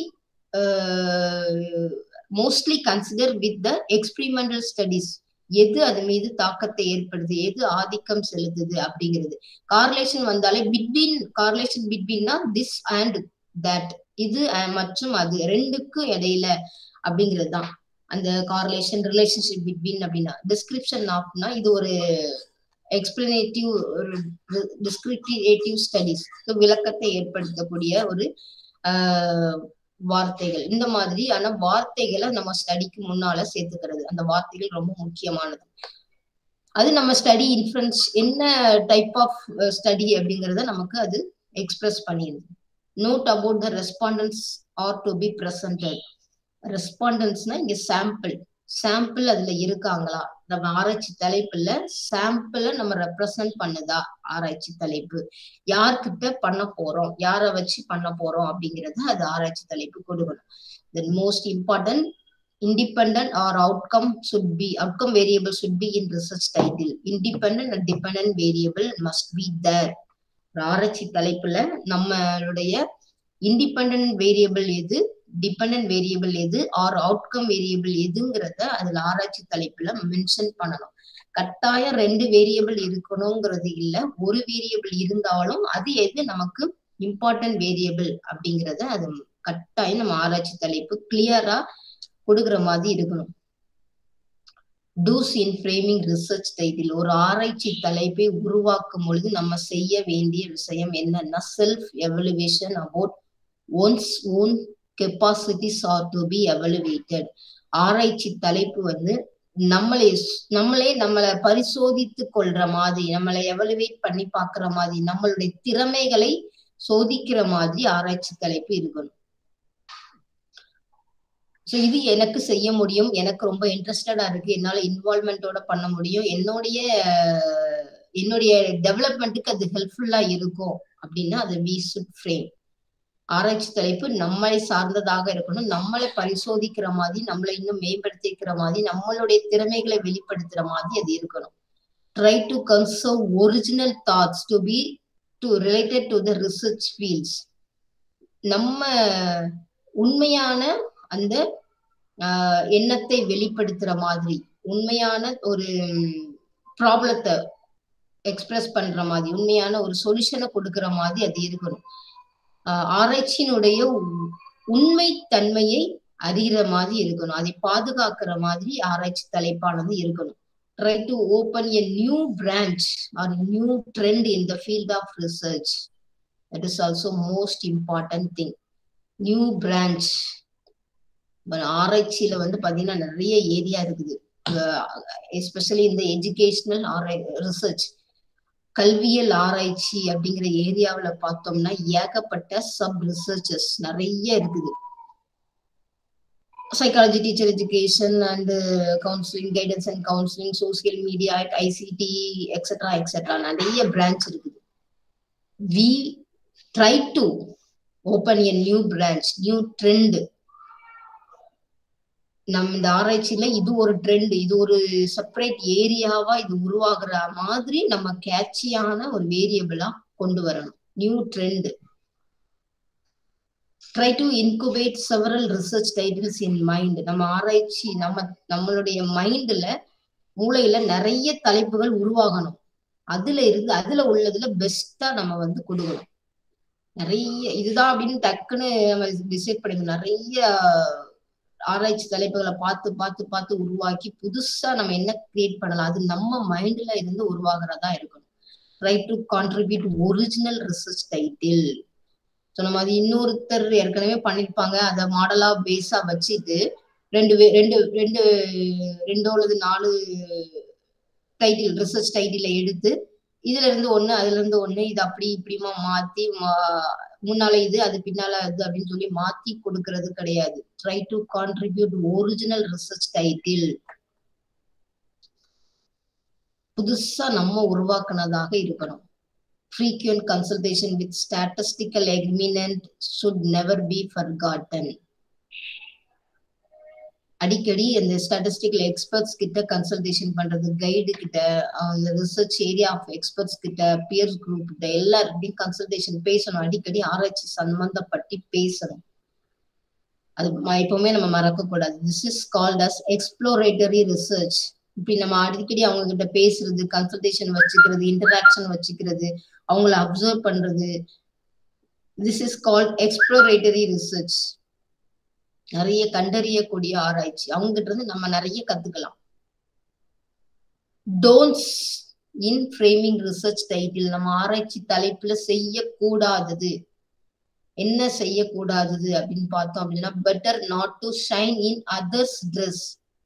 mostly consider with the experimental studies எது அது மீது தாக்கத்தை ஏற்படுது எது ஆதிக்கம் செலுத்துது அப்படிங்கிறது கார்லேஷன் வந்தாலே பிட்வீன் கார்லேஷன் பிட்வீன்னா திஸ் அண்ட் தட் இது மற்றும் அது ரெண்டுக்கும் இடையில அப்படிங்கிறது தான் அந்த கார்லேஷன் ரிலேஷன்ஷிப் பிட்வீன் அப்படின்னா டிஸ்கிரிப்ஷன் ஆஃப்னா இது ஒரு எக்ஸ்பிளனேட்டிவ் டிஸ்கிரிப்டிவேட்டிவ் ஸ்டடிஸ் விளக்கத்தை ஏற்படுத்தக்கூடிய ஒரு வார்த்தைகள் இந்த மாதிரி ஆனா வார்த்தைகளை நம்ம ஸ்டடிக்கு முன்னால சேர்த்துக்கிறது அந்த வார்த்தைகள் ரொம்ப முக்கியமானது அது நம்ம ஸ்டடி இன்ஃபுளுன்ஸ் என்ன டைப் ஆஃப் ஸ்டடி அப்படிங்கறத நமக்கு அது எக்ஸ்பிரஸ் பண்ணிடுது note about the respondents are to be presented ரெஸ்பாண்டன்ஸ்னா இங்க சாம்பிள் சாம்பிள் அதுல இருக்காங்களா நம்ம ஆராய்ச்சி தலைப்புல சாம்பிள நம்ம ரெப்ரசன்ட் பண்ணுதா ஆராய்ச்சி தலைப்பு யார்கிட்ட பண்ண போறோம் யார வச்சு பண்ண போறோம் அப்படிங்கறது அது ஆராய்ச்சி தலைப்பு கொடுக்கணும் then most important independent or outcome should be outcome variable should be in research title independent and dependent variable must be there ஆராய்ச்சி தலைப்புல நம்மளுடைய இண்டிபெண்டன்ட் வேரியபிள் எது டிபெண்டன்ட் வேரியபிள் எது ஆர் அவுட்கம் வேரியபிள் எதுங்கிறத அதுல ஆராய்ச்சி தலைப்புல மென்ஷன் பண்ணணும் கட்டாயம் ரெண்டு வேரியபிள் இருக்கணுங்கிறது இல்ல ஒரு வேரியபிள் இருந்தாலும் அது எது நமக்கு இம்பார்ட்டன்ட் வேரியபிள் அப்படிங்கிறத அது கட்டாயம் நம்ம ஆராய்ச்சி தலைப்பு கிளியரா கொடுக்குற மாதிரி இருக்கணும் do's in framing research title ஒரு ஆராய்ச்சி தலைப்பை உருவாக்கும் பொழுது நம்ம செய்ய வேண்டிய விஷயம் என்னன்னா self evaluation about one's own capacities are to be evaluated ஆராய்ச்சி தலைப்பு வந்து நம்மளே நம்மளே நம்மளை பரிசோதித்து கொள்ற மாதிரி நம்மளை எவலுவேட் பண்ணி பாக்குற மாதிரி நம்மளுடைய திறமைகளை சோதிக்கிற மாதிரி ஆராய்ச்சி தலைப்பு இருக்கணும் ஸோ இது எனக்கு செய்ய முடியும் எனக்கு ரொம்ப இன்ட்ரெஸ்டடா இருக்கு என்னால இன்வால்மெண்டோட பண்ண முடியும் என்னுடைய என்னுடைய டெவலப்மெண்ட்டுக்கு அது ஹெல்ப்ஃபுல்லா இருக்கும் அப்படின்னா அது வி சுட் ஃப்ரேம் ஆராய்ச்சி தலைப்பு நம்மளை சார்ந்ததாக இருக்கணும் நம்மளை பரிசோதிக்கிற மாதிரி நம்மளை இன்னும் மேம்படுத்திக்கிற மாதிரி நம்மளுடைய திறமைகளை வெளிப்படுத்துற மாதிரி அது இருக்கணும் try to conserve original thoughts to be to related to the research fields நம்ம உண்மையான அந்த எண்ணத்தை வெளிப்படுத்துற மாதிரி உண்மையான ஒரு ப்ராப்ளத்தை எக்ஸ்பிரஸ் பண்ற மாதிரி உண்மையான ஒரு சொல்யூஷனை கொடுக்கிற மாதிரி அது இருக்கணும் ஆராய்ச்சியினுடைய உண்மை தன்மையை அறிகிற மாதிரி இருக்கணும் அதை பாதுகாக்கிற மாதிரி ஆராய்ச்சி தலைப்பானது இருக்கணும் try to open a new branch or new trend in the field of research that is also most important thing new branch ஆராய்ச்சியில வந்து பாத்தீங்கன்னா நிறைய ஏரியா இருக்குது எஸ்பெஷலி இந்த எஜுகேஷனல் ஆராய் ரிசர்ச் கல்வியல் ஆராய்ச்சி அப்படிங்கிற ஏரியாவில பார்த்தோம்னா ஏகப்பட்ட சப் ரிசர்ச்சஸ் நிறைய இருக்குது psychology teacher education and counselling guidance and counselling social media ICT etcetera etcetera நிறைய பிரான்ச் இருக்குது we try to open a new branch new trend நம் இந்த ஆராய்ச்சியில இது ஒரு ட்ரெண்ட் இது ஒரு செப்பரேட் ஏரியாவா இது உருவாகுற மாதிரி நம்ம கேட்சியான ஒரு வேரியபிளா கொண்டு வரணும் new trend try to incubate several research titles in mind நம்ம ஆராய்ச்சி நம்ம நம்மளுடைய மைண்ட்ல மூளையில நிறைய தலைப்புகள் உருவாகணும் அதுல இருந்து அதுல உள்ளதுல பெஸ்டா நம்ம வந்து கொடுக்கணும் நிறைய இதுதான் அப்படின்னு டக்குன்னு நம்ம டிசைட் பண்ணிக்கணும் நிறைய ஆராய்ச்சி தலைப்புகளை பார்த்து பார்த்து பார்த்து உருவாக்கி புதுசா நம்ம என்ன கிரியேட் பண்ணலாம் அது நம்ம மைண்ட்ல இருந்து உருவாகிறதா இருக்கணும் try to contribute original research title சொன்ன மாதிரி இன்னொருத்தர் ஏற்கனவே பண்ணிருப்பாங்க அதை மாடலா பேஸா வச்சுட்டு ரெண்டு ரெண்டு ரெண்டு ரெண்டோ அல்லது நாலு டைட்டில் ரிசர்ச் டைட்டில எடுத்து இதுல இருந்து ஒண்ணு அதுல இருந்து ஒண்ணு இது அப்படி இப்படிமா மாத்தி முன்னால இது அது பின்னால அது அப்படின்னு சொல்லி மாத்தி கொடுக்கறது கிடையாது try to contribute original research title புதுசா நம்ம உருவாக்குனதாக இருக்கணும் frequent consultation with statistical eminent should never be forgotten அடிக்கடி அந்த ஸ்டாட்டிஸ்டிக்கல் எக்ஸ்பர்ட்ஸ் கிட்ட கன்சல்டேஷன் பண்றது கைடு கிட்ட அந்த ரிசர்ச் ஏரியா ஆஃப் எக்ஸ்பர்ட்ஸ் கிட்ட பியர்ஸ் குரூப் கிட்ட எல்லாருக்கிட்டையும் கன்சல்டேஷன் பேசணும் அடிக்கடி ஆராய்ச்சி சம்பந்தப்பட்டு பேசணும் அது எப்பவுமே நம்ம மறக்க கூடாது this is called as exploratory research இப்படி நம்ம அடிக்கடி அவங்க கிட்ட பேசுறது கன்சல்டேஷன் வச்சுக்கிறது இன்டராக்ஷன் வச்சுக்கிறது அவங்கள அப்சர்வ் பண்றது this is called exploratory research நிறைய கண்டறியக்கூடிய ஆராய்ச்சி அவங்ககிட்ட இருந்து நம்ம நிறைய கத்துக்கலாம் don'ts in framing research title நம்ம ஆராய்ச்சி தலைப்புல செய்யக்கூடாதது என்ன செய்யக்கூடாதது அப்படின்னு பார்த்தோம் அப்படின்னா better not to shine in others dress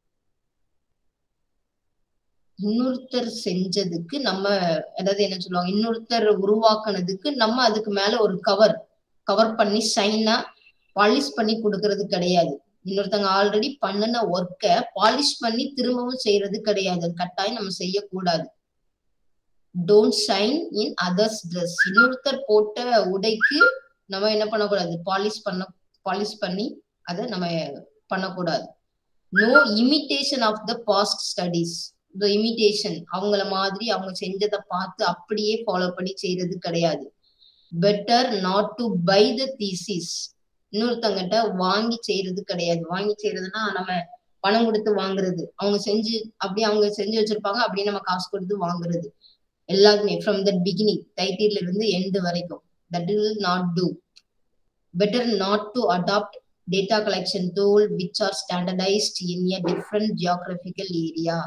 இன்னொருத்தர் செஞ்சதுக்கு நம்ம அதாவது என்ன சொல்லுவாங்க இன்னொருத்தர் உருவாக்குனதுக்கு நம்ம அதுக்கு மேல ஒரு கவர் கவர் பண்ணி ஷைனா பாலிஷ் பண்ணி கொடுக்கறது கிடையாது இன்னொருத்தவங்க ஆல்ரெடி பண்ணின ஒர்க்கை பாலிஷ் பண்ணி திரும்பவும் செய்யறது கிடையாது அது கட்டாயம் நம்ம செய்யக்கூடாது don't shine in others dress இன்னொருத்தர் போட்ட உடைக்கு நம்ம என்ன பண்ணக்கூடாது பாலிஷ் பண்ண பாலிஷ் பண்ணி அதை நம்ம பண்ணக்கூடாது no imitation of the past studies the imitation அவங்கள மாதிரி அவங்க செஞ்சதை பார்த்து அப்படியே ஃபாலோ பண்ணி செய்யறது கிடையாது better not to buy the thesis இன்னொருத்தங்கிட்ட வாங்கி செய்யறது கிடையாது வாங்கி செய்யறதுன்னா நம்ம பணம் கொடுத்து வாங்குறது அவங்க செஞ்சு அப்படியே அவங்க செஞ்சு வச்சிருப்பாங்க அப்படியே நம்ம காசு கொடுத்து வாங்குறது எல்லாருமே ஃப்ரம் த பிகினிங் டைட்டில் இருந்து எண்டு வரைக்கும் that will not do better not to adapt data collection tool which are standardized in a different geographical area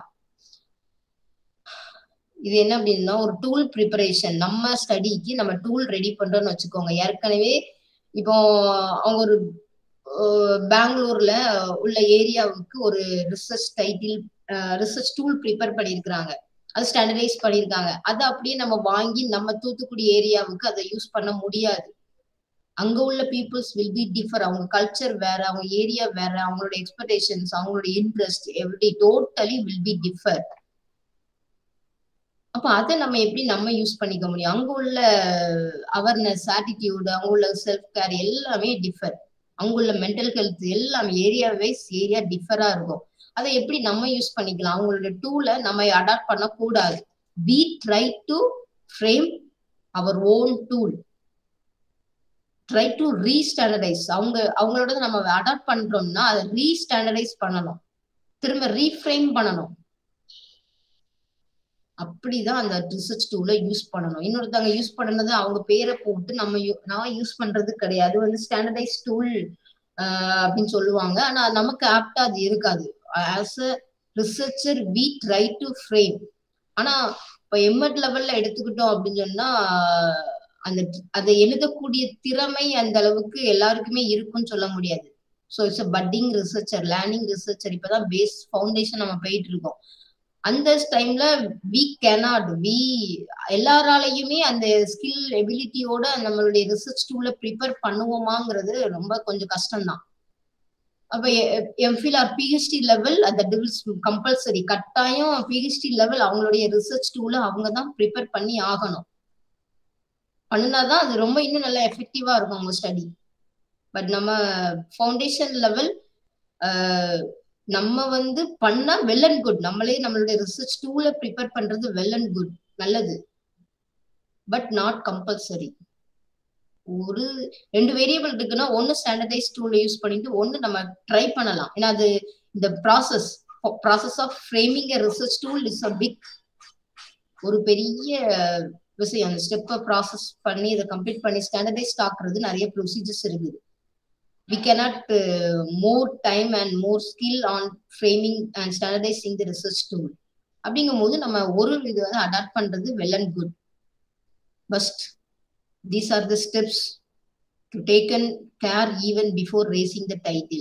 இது என்ன அப்படின்னா ஒரு டூல் ப்ரிப்பரேஷன் நம்ம ஸ்டடிக்கு நம்ம டூல் ரெடி பண்றோம்னு வச்சுக்கோங்க ஏற்கனவே இப்போ அவங்க ஒரு பெங்களூர்ல உள்ள ஏரியாவுக்கு ஒரு research title research tool prepare பண்ணியிருக்கிறாங்க அது ஸ்டாண்டர்டைஸ் பண்ணியிருக்காங்க அதை அப்படியே நம்ம வாங்கி நம்ம தூத்துக்குடி ஏரியாவுக்கு அதை யூஸ் பண்ண முடியாது அங்க உள்ள பீப்புள்ஸ் வில் பி டிஃபர் அவங்க கல்ச்சர் வேற அவங்க ஏரியா வேற அவங்களோட எக்ஸ்பெக்டேஷன்ஸ் அவங்களோட interest every totally will be differ அப்ப அதை நம்ம எப்படி நம்ம யூஸ் பண்ணிக்க முடியும் அங்க உள்ள அவேர்னஸ் ஆட்டிடியூடு அங்க உள்ள செல்ஃப் கேர் எல்லாமே டிஃபர் அங்க உள்ள மென்டல் ஹெல்த் எல்லாமே ஏரியா வைஸ் ஏரியா டிஃபரா இருக்கும் அதை எப்படி நம்ம யூஸ் பண்ணிக்கலாம் அவங்களோட டூலை நம்ம அடாப்ட் பண்ணக்கூடாது we try to frame our own tool try to restandardize அவங்க அவங்களோட நம்ம அடாப்ட் பண்றோம்னா அதை ரீஸ்டாண்டர்டைஸ் பண்ணணும் திரும்ப ரீஃப்ரேம் பண்ணணும் அப்படிதான் அந்த ரிசர்ச் டூலை யூஸ் பண்ணணும் இன்னொருத்தவங்க யூஸ் பண்ணது அவங்க பேரை போட்டு நம்ம நான் யூஸ் பண்றது கிடையாது வந்து ஸ்டாண்டர்டைஸ் டூல் அப்படின்னு சொல்லுவாங்க ஆனா நமக்கு ஆப்டா அது இருக்காது as a researcher we try to frame ஆனா இப்ப எம்எட் லெவல்ல எடுத்துக்கிட்டோம் அப்படின்னு சொன்னா அந்த அதை எழுதக்கூடிய திறமை அந்த அளவுக்கு எல்லாருக்குமே இருக்குன்னு சொல்ல முடியாது so it's a budding researcher learning researcher இப்பதான் பேஸ் ஃபவுண்டேஷன் நம்ம போயிட்டு இருக்கோம் அந்த டைம்ல வி கேனாட் வி எல்லாராலையுமே அந்த ஸ்கில் எபிலிட்டியோட நம்மளுடைய ரிசர்ச் டூல ப்ரிப்பேர் பண்ணுவோமாங்கிறது ரொம்ப கொஞ்சம் கஷ்டம்தான் அப்ப எம்ஃபில் ஆர் பிஹெச்டி லெவல் அந்த டிவில்ஸ் கம்பல்சரி கட்டாயம் பிஹெச்டி லெவல் அவங்களுடைய ரிசர்ச் டூல அவங்க தான் ப்ரிப்பேர் பண்ணி ஆகணும் பண்ணினாதான் அது ரொம்ப இன்னும் நல்லா எஃபெக்டிவா இருக்கும் அவங்க ஸ்டடி பட் நம்ம ஃபவுண்டேஷன் லெவல் நம்ம வந்து பண்ணா வெல் அண்ட் குட் நம்மளே நம்மளுடைய ரிசர்ச் டூல ப்ரிப்பேர் பண்றது வெல் அண்ட் குட் நல்லது பட் நாட் கம்பல்சரி ஒரு ரெண்டு வேரியபிள் இருக்குன்னா ஒன்னு ஸ்டாண்டர்டைஸ் டூல யூஸ் பண்ணிட்டு ஒன்னு நம்ம ட்ரை பண்ணலாம் ஏன்னா அது இந்த process process of framing research tool is a big ஒரு பெரிய விஷயம் அந்த ஸ்டெப்பை ப்ராசஸ் பண்ணி இதை கம்ப்ளீட் பண்ணி ஸ்டாண்டர்டைஸ் ஆக்குறது நிறைய ப்ரொசீஜர்ஸ் இருக்குது we cannot uh, more time and more skill on framing and standardizing the research tool அப்படிங்கும் போது நம்ம ஒரு இது வந்து அடாப்ட் பண்றது well and good first these are the steps to taken care even before raising the title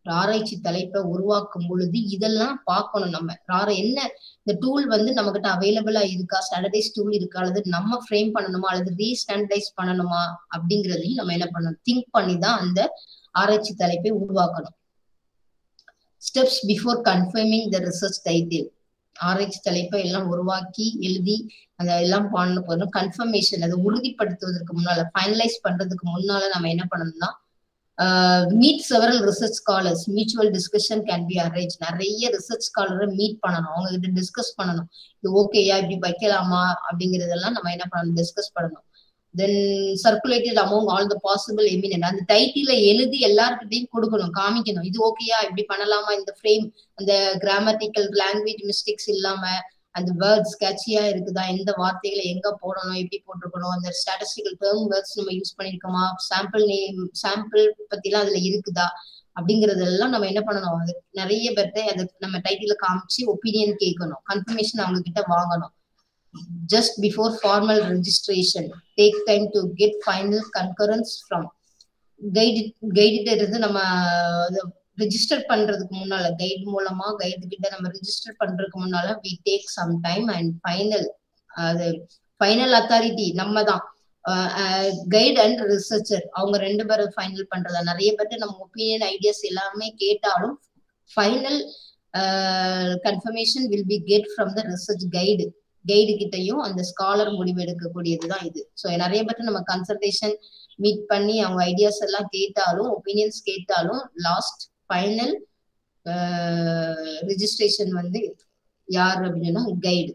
ஒரு ஆராய்ச்சி தலைப்பை உருவாக்கும் பொழுது இதெல்லாம் பார்க்கணும் நம்ம ரார என்ன இந்த டூல் வந்து நம்ம கிட்ட அவைலபிளா இருக்கா ஸ்டாண்டர்டைஸ் டூல் இருக்கா அல்லது நம்ம ஃப்ரேம் பண்ணணுமா அல்லது ரீஸ்டாண்டர்டைஸ் பண்ணணுமா அப்படிங்கறதையும் நம்ம என்ன பண்ணணும் திங்க் பண்ணி தான் அந்த ஆராய்ச்சி தலைப்பை உருவாக்கணும் steps before confirming the research title ஆராய்ச்சி தலைப்பை எல்லாம் உருவாக்கி எழுதி அந்த எல்லாம் பண்ண போதும் கன்ஃபர்மேஷன் அதை உறுதிப்படுத்துவதற்கு முன்னால ஃபைனலைஸ் பண்றதுக்கு முன்னால நம்ம என்ன பண்ணணும்னா meet several research scholars mutual discussion can be arrange நிறைய ரிசர்ச் ஸ்காலரை மீட் பண்ணணும் அவங்க கிட்ட டிஸ்கஸ் பண்ணணும் இது ஓகேயா இப்படி வைக்கலாமா அப்படிங்கறதெல்லாம் நம்ம என்ன பண்ணணும் டிஸ்கஸ் பண்ணணும் then circulated among all the possible eminent அந்த டைட்டில எழுதி எல்லாருக்கிட்டையும் கொடுக்கணும் காமிக்கணும் இது ஓகேயா இப்படி பண்ணலாமா இந்த ஃப்ரேம் அந்த கிராமட்டிக்கல் லாங்குவேஜ் மிஸ்டேக்ஸ் இல்லாம அந்த வேர்ட்ஸ் கேட்சியா இருக்குதா எந்த வார்த்தைகளை எங்க போடணும் எப்படி போட்டிருக்கணும் அந்த ஸ்டாட்டிஸ்டிக்கல் டேர்ம் வேர்ட்ஸ் நம்ம யூஸ் பண்ணிருக்கோமா சாம்பிள் நேம் சாம்பிள் பத்திலாம் அதுல இருக்குதா அப்படிங்கறதெல்லாம் நம்ம என்ன பண்ணணும் அது நிறைய பேர்ட்ட அதை நம்ம டைட்டில காமிச்சு ஒப்பீனியன் கேட்கணும் கன்ஃபர்மேஷன் அவங்க கிட்ட வாங்கணும் just before formal registration take time to get final concurrence from guide guide இருந்து நம்ம ரெஜிஸ்டர் பண்றதுக்கு முன்னால கைடு மூலமா கைடு கிட்ட நம்ம ரெஜிஸ்டர் பண்றதுக்கு முன்னால we take some time and final அது ஃபைனல் அத்தாரிட்டி நம்ம தான் கைட் அண்ட் ரிசர்ச்சர் அவங்க ரெண்டு பேரும் ஃபைனல் பண்றதா நிறைய பேர்ட்டு நம்ம ஒப்பீனியன் ஐடியாஸ் எல்லாமே கேட்டாலும் final confirmation will be get from the research guide guide கிட்டையும் அந்த ஸ்காலர் முடிவு எடுக்கக்கூடியதுதான் இது ஸோ நிறைய பேர்ட்டு நம்ம கன்சல்டேஷன் மீட் பண்ணி அவங்க ஐடியாஸ் எல்லாம் கேட்டாலும் ஒப்பீனியன்ஸ் கேட்டாலும் லாஸ்ட் ஃபைனல் ரிஜிஸ்ட்ரேஷன் வந்து யார் அப்படின்னா கைடு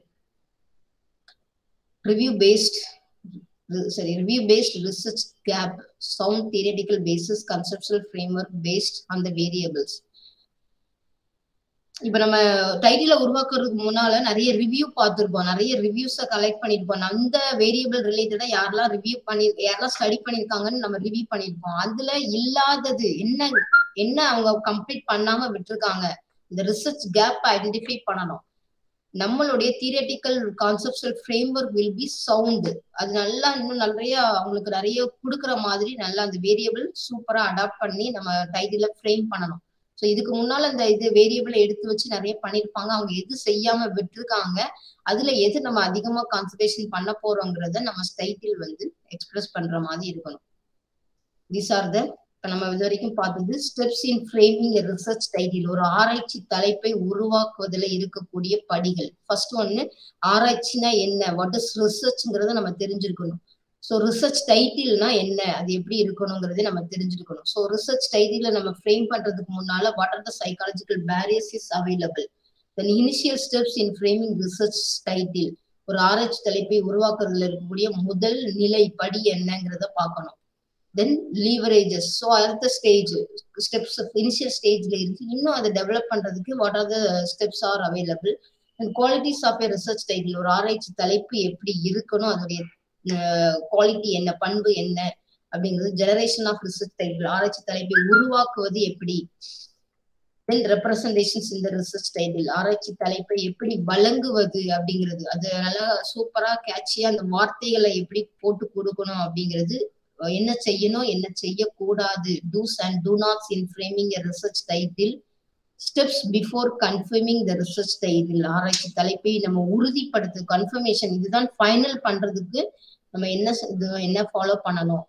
ரிவ்யூ பேஸ்ட் சரி review based research gap sound theoretical basis conceptual frame work based on the variables இப்ப நம்ம டைட்டில உருவாக்குறதுக்கு முன்னால நிறைய ரிவ்யூ பார்த்திருப்போம் நிறைய ரிவ்யூஸ கலெக்ட் பண்ணிருப்போம் அந்த வேரியபிள் ரிலேட்டடா யாரெல்லாம் ரிவ்யூ பண்ணி யாரெல்லாம் ஸ்டடி பண்ணிருக்காங்கன்னு நம்ம ரிவ்யூ பண்ணிருப்போம் அதுல இல்லாதது என்ன என்ன அவங்க கம்ப்ளீட் பண்ணாம விட்டுருக்காங்க இந்த ரிசர்ச் கேப் ஐடென்டிஃபை பண்ணணும் நம்மளுடைய theoretical conceptual frame work will be sound அது நல்லா இன்னும் நிறைய அவங்களுக்கு நிறைய கொடுக்குற மாதிரி நல்லா அந்த வேரியபிள் சூப்பரா அடாப்ட் பண்ணி நம்ம டைட்டில ஃப்ரேம் பண்ணணும் ஸோ இதுக்கு முன்னால இந்த இது வேரியபிள் எடுத்து வச்சு நிறைய பண்ணிருப்பாங்க அவங்க எது செய்யாம விட்டுருக்காங்க அதுல எது நம்ம அதிகமா கான்சன்ட்ரேஷன் பண்ண போறோங்கிறத நம்ம டைட்டில் வந்து எக்ஸ்பிரஸ் பண்ற மாதிரி இருக்கணும் தீஸ் ஆர் த இப்ப நம்ம இது வரைக்கும் பார்த்தது steps in framing research title ஒரு ஆராய்ச்சி தலைப்பை உருவாக்குவதில் இருக்கக்கூடிய படிகள் ஃபர்ஸ்ட் ஒன்னு ஆராய்ச்சினா என்ன வாட் இஸ் ரிசர்ச்ங்கிறத நம்ம தெரிஞ்சிருக்கணும் ஸோ ரிசர்ச் டைட்டில்னா என்ன அது எப்படி இருக்கணுங்கிறதே நம்ம தெரிஞ்சிருக்கணும் ஸோ ரிசர்ச் டைட்டில நம்ம ஃப்ரேம் பண்றதுக்கு முன்னால what are the psychological barriers is available then initial steps in framing research title ஒரு ஆராய்ச்சி தலைப்பை உருவாக்குறதுல இருக்கக்கூடிய முதல் நிலை படி என்னங்கிறத பார்க்கணும் தென் லீவரேஜஸ் ஸோ அடுத்த ஸ்டேஜ் ஸ்டெப்ஸ் இனிஷியல் ஸ்டேஜ்ல இருந்து இன்னும் அதை டெவலப் பண்றதுக்கு what are the steps are available and qualities of a research title ஒரு ஆராய்ச்சி தலைப்பு எப்படி இருக்கணும் அதோடைய குவாலிட்டி என்ன பண்பு என்ன அப்படிங்கிறது ஜெனரேஷன் ஆஃப் ரிசர்ச் டைட்டில் ஆராய்ச்சி தலைப்பை உருவாக்குவது எப்படி தென் ரெப்ரசன்டேஷன்ஸ் இந்த ரிசர்ச் டைட்டில் ஆராய்ச்சி தலைப்பை எப்படி வழங்குவது அப்படிங்கிறது அது நல்லா சூப்பரா கேட்சியா அந்த வார்த்தைகளை எப்படி போட்டு கொடுக்கணும் அப்படிங்கிறது என்ன செய்யணும் என்ன செய்யக்கூடாது do's and don'ts in framing a research title steps before confirming the research title ஆராய்ச்சி தலைப்பை நம்ம உறுதிப்படுத்து கன்ஃபர்மேஷன் இதுதான் ஃபைனல் பண்றதுக்கு நம்ம என்ன இது என்ன ஃபாலோ பண்ணணும்